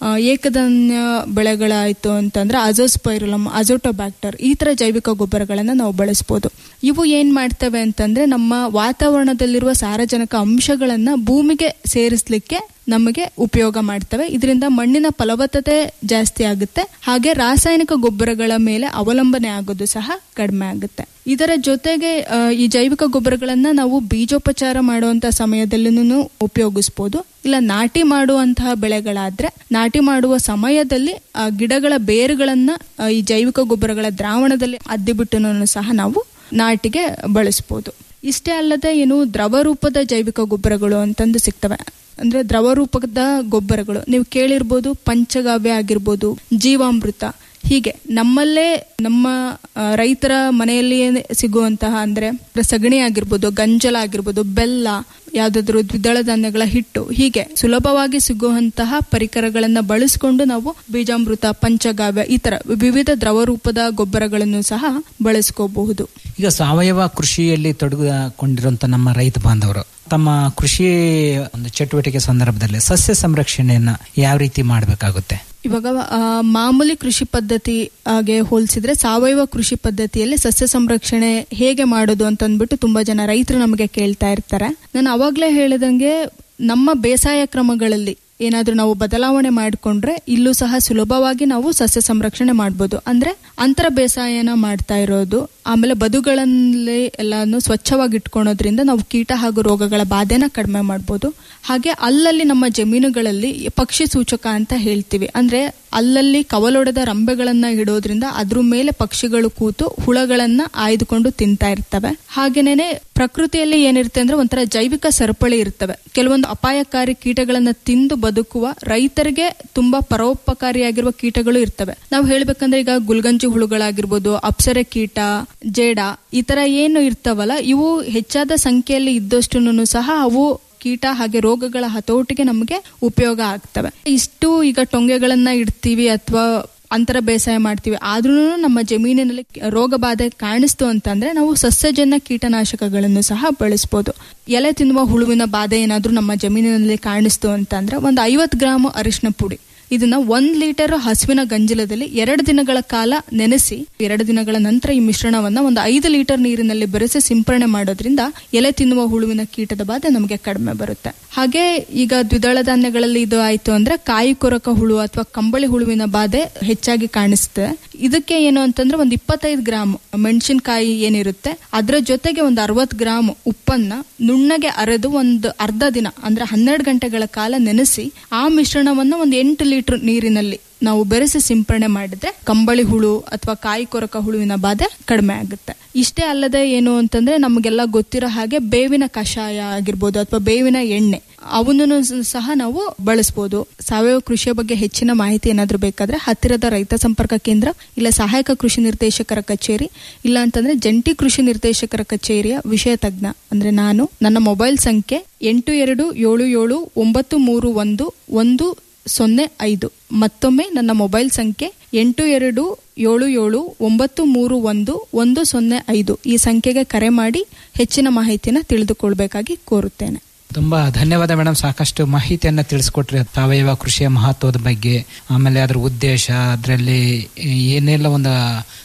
ಏಕಧಾನ್ಯ ಬೆಳೆಗಳಾಯ್ತು ಅಂತಂದ್ರೆ ಅಜೋಸ್ಪೈರುಲಮ್ ಅಜೋಟೋಬ್ಯಾಕ್ಟರ್ ಈ ತರ ಜೈವಿಕ ಗೊಬ್ಬರಗಳನ್ನ ನಾವು ಬಳಸಬಹುದು ಇವು ಏನ್ ಮಾಡ್ತವೆ ಅಂತಂದ್ರೆ ನಮ್ಮ ವಾತಾವರಣದಲ್ಲಿರುವ ಸಾರಜನಕ ಅಂಶಗಳನ್ನ ಭೂಮಿಗೆ ಸೇರಿಸ್ಲಿಕ್ಕೆ ನಮಗೆ ಉಪಯೋಗ ಮಾಡ್ತವೆ ಇದರಿಂದ ಮಣ್ಣಿನ ಫಲವತ್ತತೆ ಜಾಸ್ತಿ ಆಗುತ್ತೆ ಹಾಗೆ ರಾಸಾಯನಿಕ ಗೊಬ್ಬರಗಳ ಮೇಲೆ ಅವಲಂಬನೆ ಆಗೋದು ಸಹ ಕಡಿಮೆ ಆಗುತ್ತೆ ಇದರ ಜೊತೆಗೆ ಆ, ಈ ಜೈವಿಕ ಗೊಬ್ಬರಗಳನ್ನ ನಾವು ಬೀಜೋಪಚಾರ ಮಾಡುವಂತ ಸಮಯದಲ್ಲೂ ಉಪಯೋಗಿಸಬಹುದು ಇಲ್ಲ ನಾಟಿ ಮಾಡುವಂತಹ ಬೆಳೆಗಳಾದ್ರೆ ನಾಟಿ ಮಾಡುವ ಸಮಯದಲ್ಲಿ ಆ ಗಿಡಗಳ ಬೇರುಗಳನ್ನ ಆ, ಈ ಜೈವಿಕ ಗೊಬ್ಬರಗಳ ದ್ರಾವಣದಲ್ಲಿ ಅದ್ದಿಬಿಟ್ಟು ಸಹ ನಾವು ನಾಟಿಗೆ ಬಳಸಬಹುದು ಇಷ್ಟೇ ಅಲ್ಲದೆ ಏನು ದ್ರವ ರೂಪದ ಜೈವಿಕ ಗೊಬ್ಬರಗಳು ಅಂತಂದು ಸಿಗ್ತವೆ ಅಂದ್ರೆ ದ್ರವ ರೂಪದ ಗೊಬ್ಬರಗಳು ನೀವು ಕೇಳಿರ್ಬೋದು ಪಂಚಗವ್ಯ ಆಗಿರ್ಬೋದು ಜೀವಾಮೃತ ಹೀಗೆ ನಮ್ಮಲ್ಲೇ ನಮ್ಮ ಆ, ರೈತರ ಮನೆಯಲ್ಲಿಯೇ ಸಿಗುವಂತಹ ಅಂದ್ರೆ ಸಗಣಿ ಆಗಿರ್ಬೋದು ಗಂಜಲ ಆಗಿರ್ಬೋದು ಬೆಲ್ಲ ಯಾವ್ದಾದ್ರು ದ್ವಿದಳ ಧಾನ್ಯಗಳ ಹಿಟ್ಟು ಹೀಗೆ ಸುಲಭವಾಗಿ ಸಿಗುವಂತಹ ಪರಿಕರಗಳನ್ನ ಬಳಸಿಕೊಂಡು ನಾವು ಬೀಜಾಮೃತ ಪಂಚಗಾವ್ಯ ಈ ತರ ವಿವಿಧ ದ್ರವ ರೂಪದ ಗೊಬ್ಬರಗಳನ್ನು ಸಹ ಬಳಸ್ಕೋಬಹುದು ಈಗ ಸಾವಯವ ಕೃಷಿಯಲ್ಲಿ ತೊಡಗಿಕೊಂಡಿರುವಂತ ನಮ್ಮ ರೈತ ಬಾಂಧವರು ತಮ್ಮ ಕೃಷಿ ಒಂದು ಚಟುವಟಿಕೆ ಸಂದರ್ಭದಲ್ಲಿ ಸಸ್ಯ ಸಂರಕ್ಷಣೆಯನ್ನ ಯಾವ ರೀತಿ ಮಾಡಬೇಕಾಗುತ್ತೆ ಇವಾಗ ಆ, ಮಾಮೂಲಿ ಕೃಷಿ ಪದ್ಧತಿ ಹಾಗೆ ಹೋಲಿಸಿದ್ರೆ ಸಾವಯವ ಕೃಷಿ ಪದ್ಧತಿಯಲ್ಲಿ ಸಸ್ಯ ಸಂರಕ್ಷಣೆ ಹೇಗೆ ಮಾಡೋದು ಅಂತ ಅಂದ್ಬಿಟ್ಟು ತುಂಬಾ ಜನ ರೈತರು ನಮಗೆ ಕೇಳ್ತಾ ಇರ್ತಾರೆ ನಾನು ಅವಾಗ್ಲೇ ಹೇಳಿದಂಗೆ ನಮ್ಮ ಬೇಸಾಯ ಕ್ರಮಗಳಲ್ಲಿ ಏನಾದ್ರೂ ನಾವು ಬದಲಾವಣೆ ಮಾಡಿಕೊಂಡ್ರೆ ಇಲ್ಲೂ ಸಹ ಸುಲಭವಾಗಿ ನಾವು ಸಸ್ಯ ಸಂರಕ್ಷಣೆ ಮಾಡ್ಬೋದು ಅಂದ್ರೆ ಅಂತರ ಬೇಸಾಯನ ಮಾಡ್ತಾ ಇರೋದು ಆಮೇಲೆ ಬದುಗಳಲ್ಲಿ ಎಲ್ಲಾನು ಸ್ವಚ್ಛವಾಗಿ ಇಟ್ಕೊಳೋದ್ರಿಂದ ನಾವು ಕೀಟ ಹಾಗೂ ರೋಗಗಳ ಬಾಧೆನ ಕಡಿಮೆ ಮಾಡ್ಬೋದು ಹಾಗೆ ಅಲ್ಲಲ್ಲಿ ನಮ್ಮ ಜಮೀನುಗಳಲ್ಲಿ ಪಕ್ಷಿ ಸೂಚಕ ಅಂತ ಹೇಳ್ತೀವಿ ಅಂದ್ರೆ ಅಲ್ಲಲ್ಲಿ ಕವಲೊಡೆದ ರಂಬೆಗಳನ್ನ ಇಡೋದ್ರಿಂದ ಅದ್ರ ಮೇಲೆ ಪಕ್ಷಿಗಳು ಕೂತು ಹುಳಗಳನ್ನ ಆಯ್ದುಕೊಂಡು ತಿಂತಾ ಇರ್ತವೆ ಹಾಗೇನೇನೆ ಪ್ರಕೃತಿಯಲ್ಲಿ ಏನಿರುತ್ತೆ ಅಂದ್ರೆ ಒಂಥರ ಜೈವಿಕ ಸರಪಳಿ ಇರ್ತವೆ ಕೆಲವೊಂದು ಅಪಾಯಕಾರಿ ಕೀಟಗಳನ್ನ ತಿಂದು ಬದುಕುವ ರೈತರಿಗೆ ತುಂಬಾ ಪರೋಪಕಾರಿಯಾಗಿರುವ ಕೀಟಗಳು ಇರ್ತವೆ ನಾವು ಹೇಳ್ಬೇಕಂದ್ರೆ ಈಗ ಗುಲ್ಗಂಜಿ ಹುಳುಗಳಾಗಿರ್ಬೋದು ಅಪ್ಸರೆ ಕೀಟ ಜೇಡ ಈ ತರ ಏನು ಇರ್ತಾವಲ್ಲ ಇವು ಹೆಚ್ಚಾದ ಸಂಖ್ಯೆಯಲ್ಲಿ ಇದ್ದಷ್ಟು ಸಹ ಅವು ಕೀಟ ಹಾಗೆ ರೋಗಗಳ ಹತೋಟಿಗೆ ನಮಗೆ ಉಪಯೋಗ ಆಗ್ತವೆ ಇಷ್ಟು ಈಗ ಟೊಂಗೆಗಳನ್ನ ಇಡ್ತೀವಿ ಅಥವಾ ಅಂತರ ಬೇಸಾಯ ಮಾಡ್ತೀವಿ ಆದ್ರೂ ನಮ್ಮ ಜಮೀನಿನಲ್ಲಿ ರೋಗ ಬಾಧೆ ಕಾಣಿಸ್ತು ಅಂತಂದ್ರೆ ನಾವು ಸಸ್ಯಜನ್ಯ ಕೀಟನಾಶಕಗಳನ್ನು ಸಹ ಬಳಸಬಹುದು ಎಲೆ ತಿನ್ನುವ ಹುಳುವಿನ ಬಾಧೆ ಏನಾದ್ರೂ ನಮ್ಮ ಜಮೀನಿನಲ್ಲಿ ಕಾಣಿಸ್ತು ಅಂತಂದ್ರೆ ಒಂದು ಐವತ್ತು ಗ್ರಾಮ್ ಅರಿಶಿನ ಪುಡಿ ಇದನ್ನ ಒಂದ್ ಲೀಟರ್ ಹಸುವಿನ ಗಂಜಲದಲ್ಲಿ ಎರಡು ದಿನಗಳ ಕಾಲ ನೆನೆಸಿ ಎರಡು ದಿನಗಳ ನಂತರ ಈ ಮಿಶ್ರಣವನ್ನ ಒಂದು ಐದು ಲೀಟರ್ ನೀರಿನಲ್ಲಿ ಬೆರೆಸಿ ಸಿಂಪರಣೆ ಮಾಡೋದ್ರಿಂದ ಎಲೆ ತಿನ್ನುವ ಹುಳುವಿನ ಕೀಟದ ಬಾಧೆ ನಮಗೆ ಕಡಿಮೆ ಬರುತ್ತೆ ಹಾಗೆ ಈಗ ದ್ವಿದಳ ಧಾನ್ಯಗಳಲ್ಲಿ ಇದು ಆಯ್ತು ಅಂದ್ರೆ ಕಾಯಿ ಕೊರಕ ಹುಳು ಅಥವಾ ಕಂಬಳಿ ಹುಳುವಿನ ಬಾಧೆ ಹೆಚ್ಚಾಗಿ ಕಾಣಿಸುತ್ತೆ ಇದಕ್ಕೆ ಏನು ಅಂತಂದ್ರೆ ಒಂದು ಇಪ್ಪತ್ತೈದು ಗ್ರಾಮ್ ಮೆಣಸಿನಕಾಯಿ ಏನಿರುತ್ತೆ ಅದರ ಜೊತೆಗೆ ಒಂದು ಅರವತ್ತು ಗ್ರಾಮ್ ಉಪ್ಪನ್ನ ನುಣ್ಣಗೆ ಅರೆದು ಒಂದು ಅರ್ಧ ದಿನ ಅಂದ್ರೆ ಹನ್ನೆರಡು ಗಂಟೆಗಳ ಕಾಲ ನೆನೆಸಿ ಆ ಮಿಶ್ರಣವನ್ನ ಒಂದು ಎಂಟು ಲೀಟರ್ ನೀರಿನಲ್ಲಿ ನಾವು ಬೆರೆಸಿ ಸಿಂಪರಣೆ ಮಾಡಿದ್ರೆ ಕಂಬಳಿ ಹುಳು ಅಥವಾ ಕಾಯಿ ಕೊರಕ ಹುಳುವಿನ ಬಾಧೆ ಕಡಿಮೆ ಆಗುತ್ತೆ ಇಷ್ಟೇ ಅಲ್ಲದೆ ಏನು ಅಂತಂದ್ರೆ ನಮಗೆಲ್ಲ ಗೊತ್ತಿರೋ ಹಾಗೆ ಬೇವಿನ ಕಷಾಯ ಆಗಿರ್ಬೋದು ಅಥವಾ ಬೇವಿನ ಎಣ್ಣೆ ಅವನ್ನೂ ಸಹ ನಾವು ಬಳಸಬಹುದು ಸಾವಯವ ಕೃಷಿಯ ಬಗ್ಗೆ ಹೆಚ್ಚಿನ ಮಾಹಿತಿ ಏನಾದ್ರೂ ಬೇಕಾದ್ರೆ ಹತ್ತಿರದ ರೈತ ಸಂಪರ್ಕ ಕೇಂದ್ರ ಇಲ್ಲ ಸಹಾಯಕ ಕೃಷಿ ನಿರ್ದೇಶಕರ ಕಚೇರಿ ಇಲ್ಲ ಅಂತಂದ್ರೆ ಜಂಟಿ ಕೃಷಿ ನಿರ್ದೇಶಕರ ಕಚೇರಿಯ ವಿಷಯ ತಜ್ಞ ಅಂದ್ರೆ ನಾನು ನನ್ನ ಮೊಬೈಲ್ ಸಂಖ್ಯೆ ಎಂಟು ಎರಡು ಏಳು ಏಳು ಒಂಬತ್ತು ಮೂರು ಒಂದು ಒಂದು ಸೊನ್ನೆ ಐದು ಮತ್ತೊಮ್ಮೆ ನನ್ನ ಮೊಬೈಲ್ ಸಂಖ್ಯೆ ಎಂಟು ಎರಡು ಏಳು ಏಳು ಒಂಬತ್ತು ಮೂರು ಒಂದು ಒಂದು ಸೊನ್ನೆ ಐದು ಈ ಸಂಖ್ಯೆಗೆ ಕರೆ ಮಾಡಿ ಹೆಚ್ಚಿನ ಮಾಹಿತಿನ ತಿಳಿದುಕೊಳ್ಬೇಕಾಗಿ ಕೋರುತ್ತೇನೆ ತುಂಬಾ ಧನ್ಯವಾದ ಮೇಡಮ್ ಸಾಕಷ್ಟು ಮಾಹಿತಿಯನ್ನ ತಿಳಿಸ್ಕೊಟ್ರಿ ಸಾವಯವ ಕೃಷಿಯ ಮಹತ್ವದ ಬಗ್ಗೆ ಆಮೇಲೆ ಅದರ ಉದ್ದೇಶ ಅದರಲ್ಲಿ ಏನೆಲ್ಲ ಒಂದು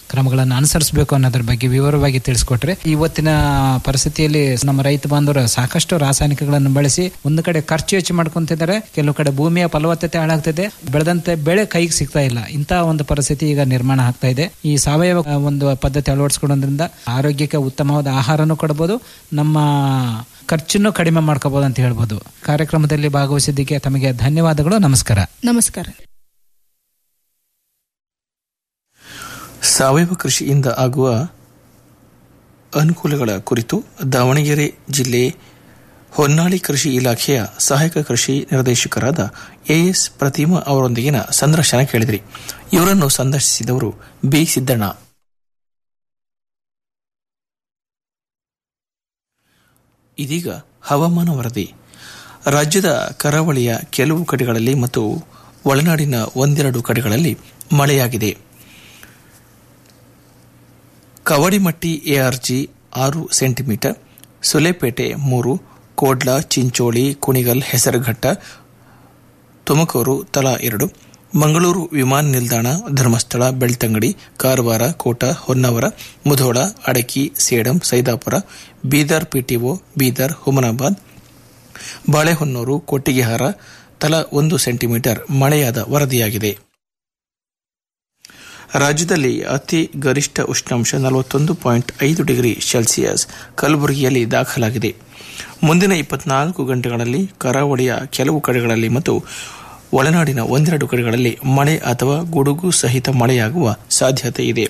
ಕ್ರಮಗಳನ್ನು ಅನುಸರಿಸಬೇಕು ಅನ್ನೋದ್ರ ಬಗ್ಗೆ ವಿವರವಾಗಿ ತಿಳಿಸ್ಕೊಟ್ರೆ ಇವತ್ತಿನ ಪರಿಸ್ಥಿತಿಯಲ್ಲಿ ನಮ್ಮ ರೈತ ಬಾಂಧವರು ಸಾಕಷ್ಟು ರಾಸಾಯನಿಕಗಳನ್ನು ಬಳಸಿ ಒಂದು ಕಡೆ ಖರ್ಚು ಹೆಚ್ಚು ಮಾಡ್ಕೊಂತಿದ್ದಾರೆ ಕೆಲವು ಕಡೆ ಭೂಮಿಯ ಫಲವತ್ತತೆ ಹಾಳಾಗ್ತಿದೆ ಬೆಳೆದಂತೆ ಬೆಳೆ ಕೈಗೆ ಸಿಗ್ತಾ ಇಲ್ಲ ಇಂತಹ ಒಂದು ಪರಿಸ್ಥಿತಿ ಈಗ ನಿರ್ಮಾಣ ಆಗ್ತಾ ಇದೆ ಈ ಸಾವಯವ ಆ, ಒಂದು ಪದ್ಧತಿ ಅಳವಡಿಸ್ಕೊಳ್ಳೋದ್ರಿಂದ ಆರೋಗ್ಯಕ್ಕೆ ಉತ್ತಮವಾದ ಆಹಾರನೂ ಕೊಡಬಹುದು ನಮ್ಮ ಖರ್ಚನ್ನು ಕಡಿಮೆ ಮಾಡ್ಕೋಬಹುದು ಅಂತ ಹೇಳ್ಬೋದು ಕಾರ್ಯಕ್ರಮದಲ್ಲಿ ಭಾಗವಹಿಸಿದ್ದಕ್ಕೆ ತಮಗೆ ಧನ್ಯವಾದಗಳು ನಮಸ್ಕಾರ ನಮಸ್ಕಾರ ಸಾವಯವ ಕೃಷಿಯಿಂದ ಆಗುವ ಅನುಕೂಲಗಳ ಕುರಿತು ದಾವಣಗೆರೆ ಜಿಲ್ಲೆ ಹೊನ್ನಾಳಿ ಕೃಷಿ ಇಲಾಖೆಯ ಸಹಾಯಕ ಕೃಷಿ ನಿರ್ದೇಶಕರಾದ ಎಎಸ್ ಪ್ರತಿಮಾ ಅವರೊಂದಿಗಿನ ಸಂದರ್ಶನ ಕೇಳಿದ್ರಿ ಇವರನ್ನು ಸಂದರ್ಶಿಸಿದವರು ಬಿ ಸಿದ್ದಣ್ಣ ಇದೀಗ ಹವಾಮಾನ ವರದಿ ರಾಜ್ಯದ ಕರಾವಳಿಯ ಕೆಲವು ಕಡೆಗಳಲ್ಲಿ ಮತ್ತು ಒಳನಾಡಿನ ಒಂದೆರಡು ಕಡೆಗಳಲ್ಲಿ ಮಳೆಯಾಗಿದೆ ಕವಡಿಮಟ್ಟಿ ಎಆರ್ಜಿ ಆರು ಸೆಂಟಿಮೀಟರ್ ಸುಲೇಪೇಟೆ ಮೂರು ಕೋಡ್ಲ ಚಿಂಚೋಳಿ ಕುಣಿಗಲ್ ಹೆಸರುಘಟ್ಟ ತುಮಕೂರು ತಲಾ ಎರಡು ಮಂಗಳೂರು ವಿಮಾನ ನಿಲ್ದಾಣ ಧರ್ಮಸ್ಥಳ ಬೆಳ್ತಂಗಡಿ ಕಾರವಾರ ಕೋಟ ಹೊನ್ನಾವರ ಮುಧೋಳ ಅಡಕಿ ಸೇಡಂ ಸೈದಾಪುರ ಬೀದರ್ ಪಿಟಿಒ ಬೀದರ್ ಹುಮನಾಬಾದ್ ಬಾಳೆಹೊನ್ನೂರು ಕೊಟ್ಟಿಗೆಹಾರ ತಲಾ ಒಂದು ಸೆಂಟಿಮೀಟರ್ ಮಳೆಯಾದ ವರದಿಯಾಗಿದೆ ರಾಜ್ಯದಲ್ಲಿ ಅತಿ ಗರಿಷ್ಠ ಉಷ್ಣಾಂಶ ನಲವತ್ತೊಂದು ಪಾಯಿಂಟ್ ಐದು ಡಿಗ್ರಿ ಸೆಲ್ಸಿಯಸ್ ಕಲಬುರಗಿಯಲ್ಲಿ ದಾಖಲಾಗಿದೆ ಮುಂದಿನ ಇಪ್ಪತ್ನಾಲ್ಕು ಗಂಟೆಗಳಲ್ಲಿ ಕರಾವಳಿಯ ಕೆಲವು ಕಡೆಗಳಲ್ಲಿ ಮತ್ತು ಒಳನಾಡಿನ ಒಂದೆರಡು ಕಡೆಗಳಲ್ಲಿ ಮಳೆ ಅಥವಾ ಗುಡುಗು ಸಹಿತ ಮಳೆಯಾಗುವ ಸಾಧ್ಯತೆ ಇದೆ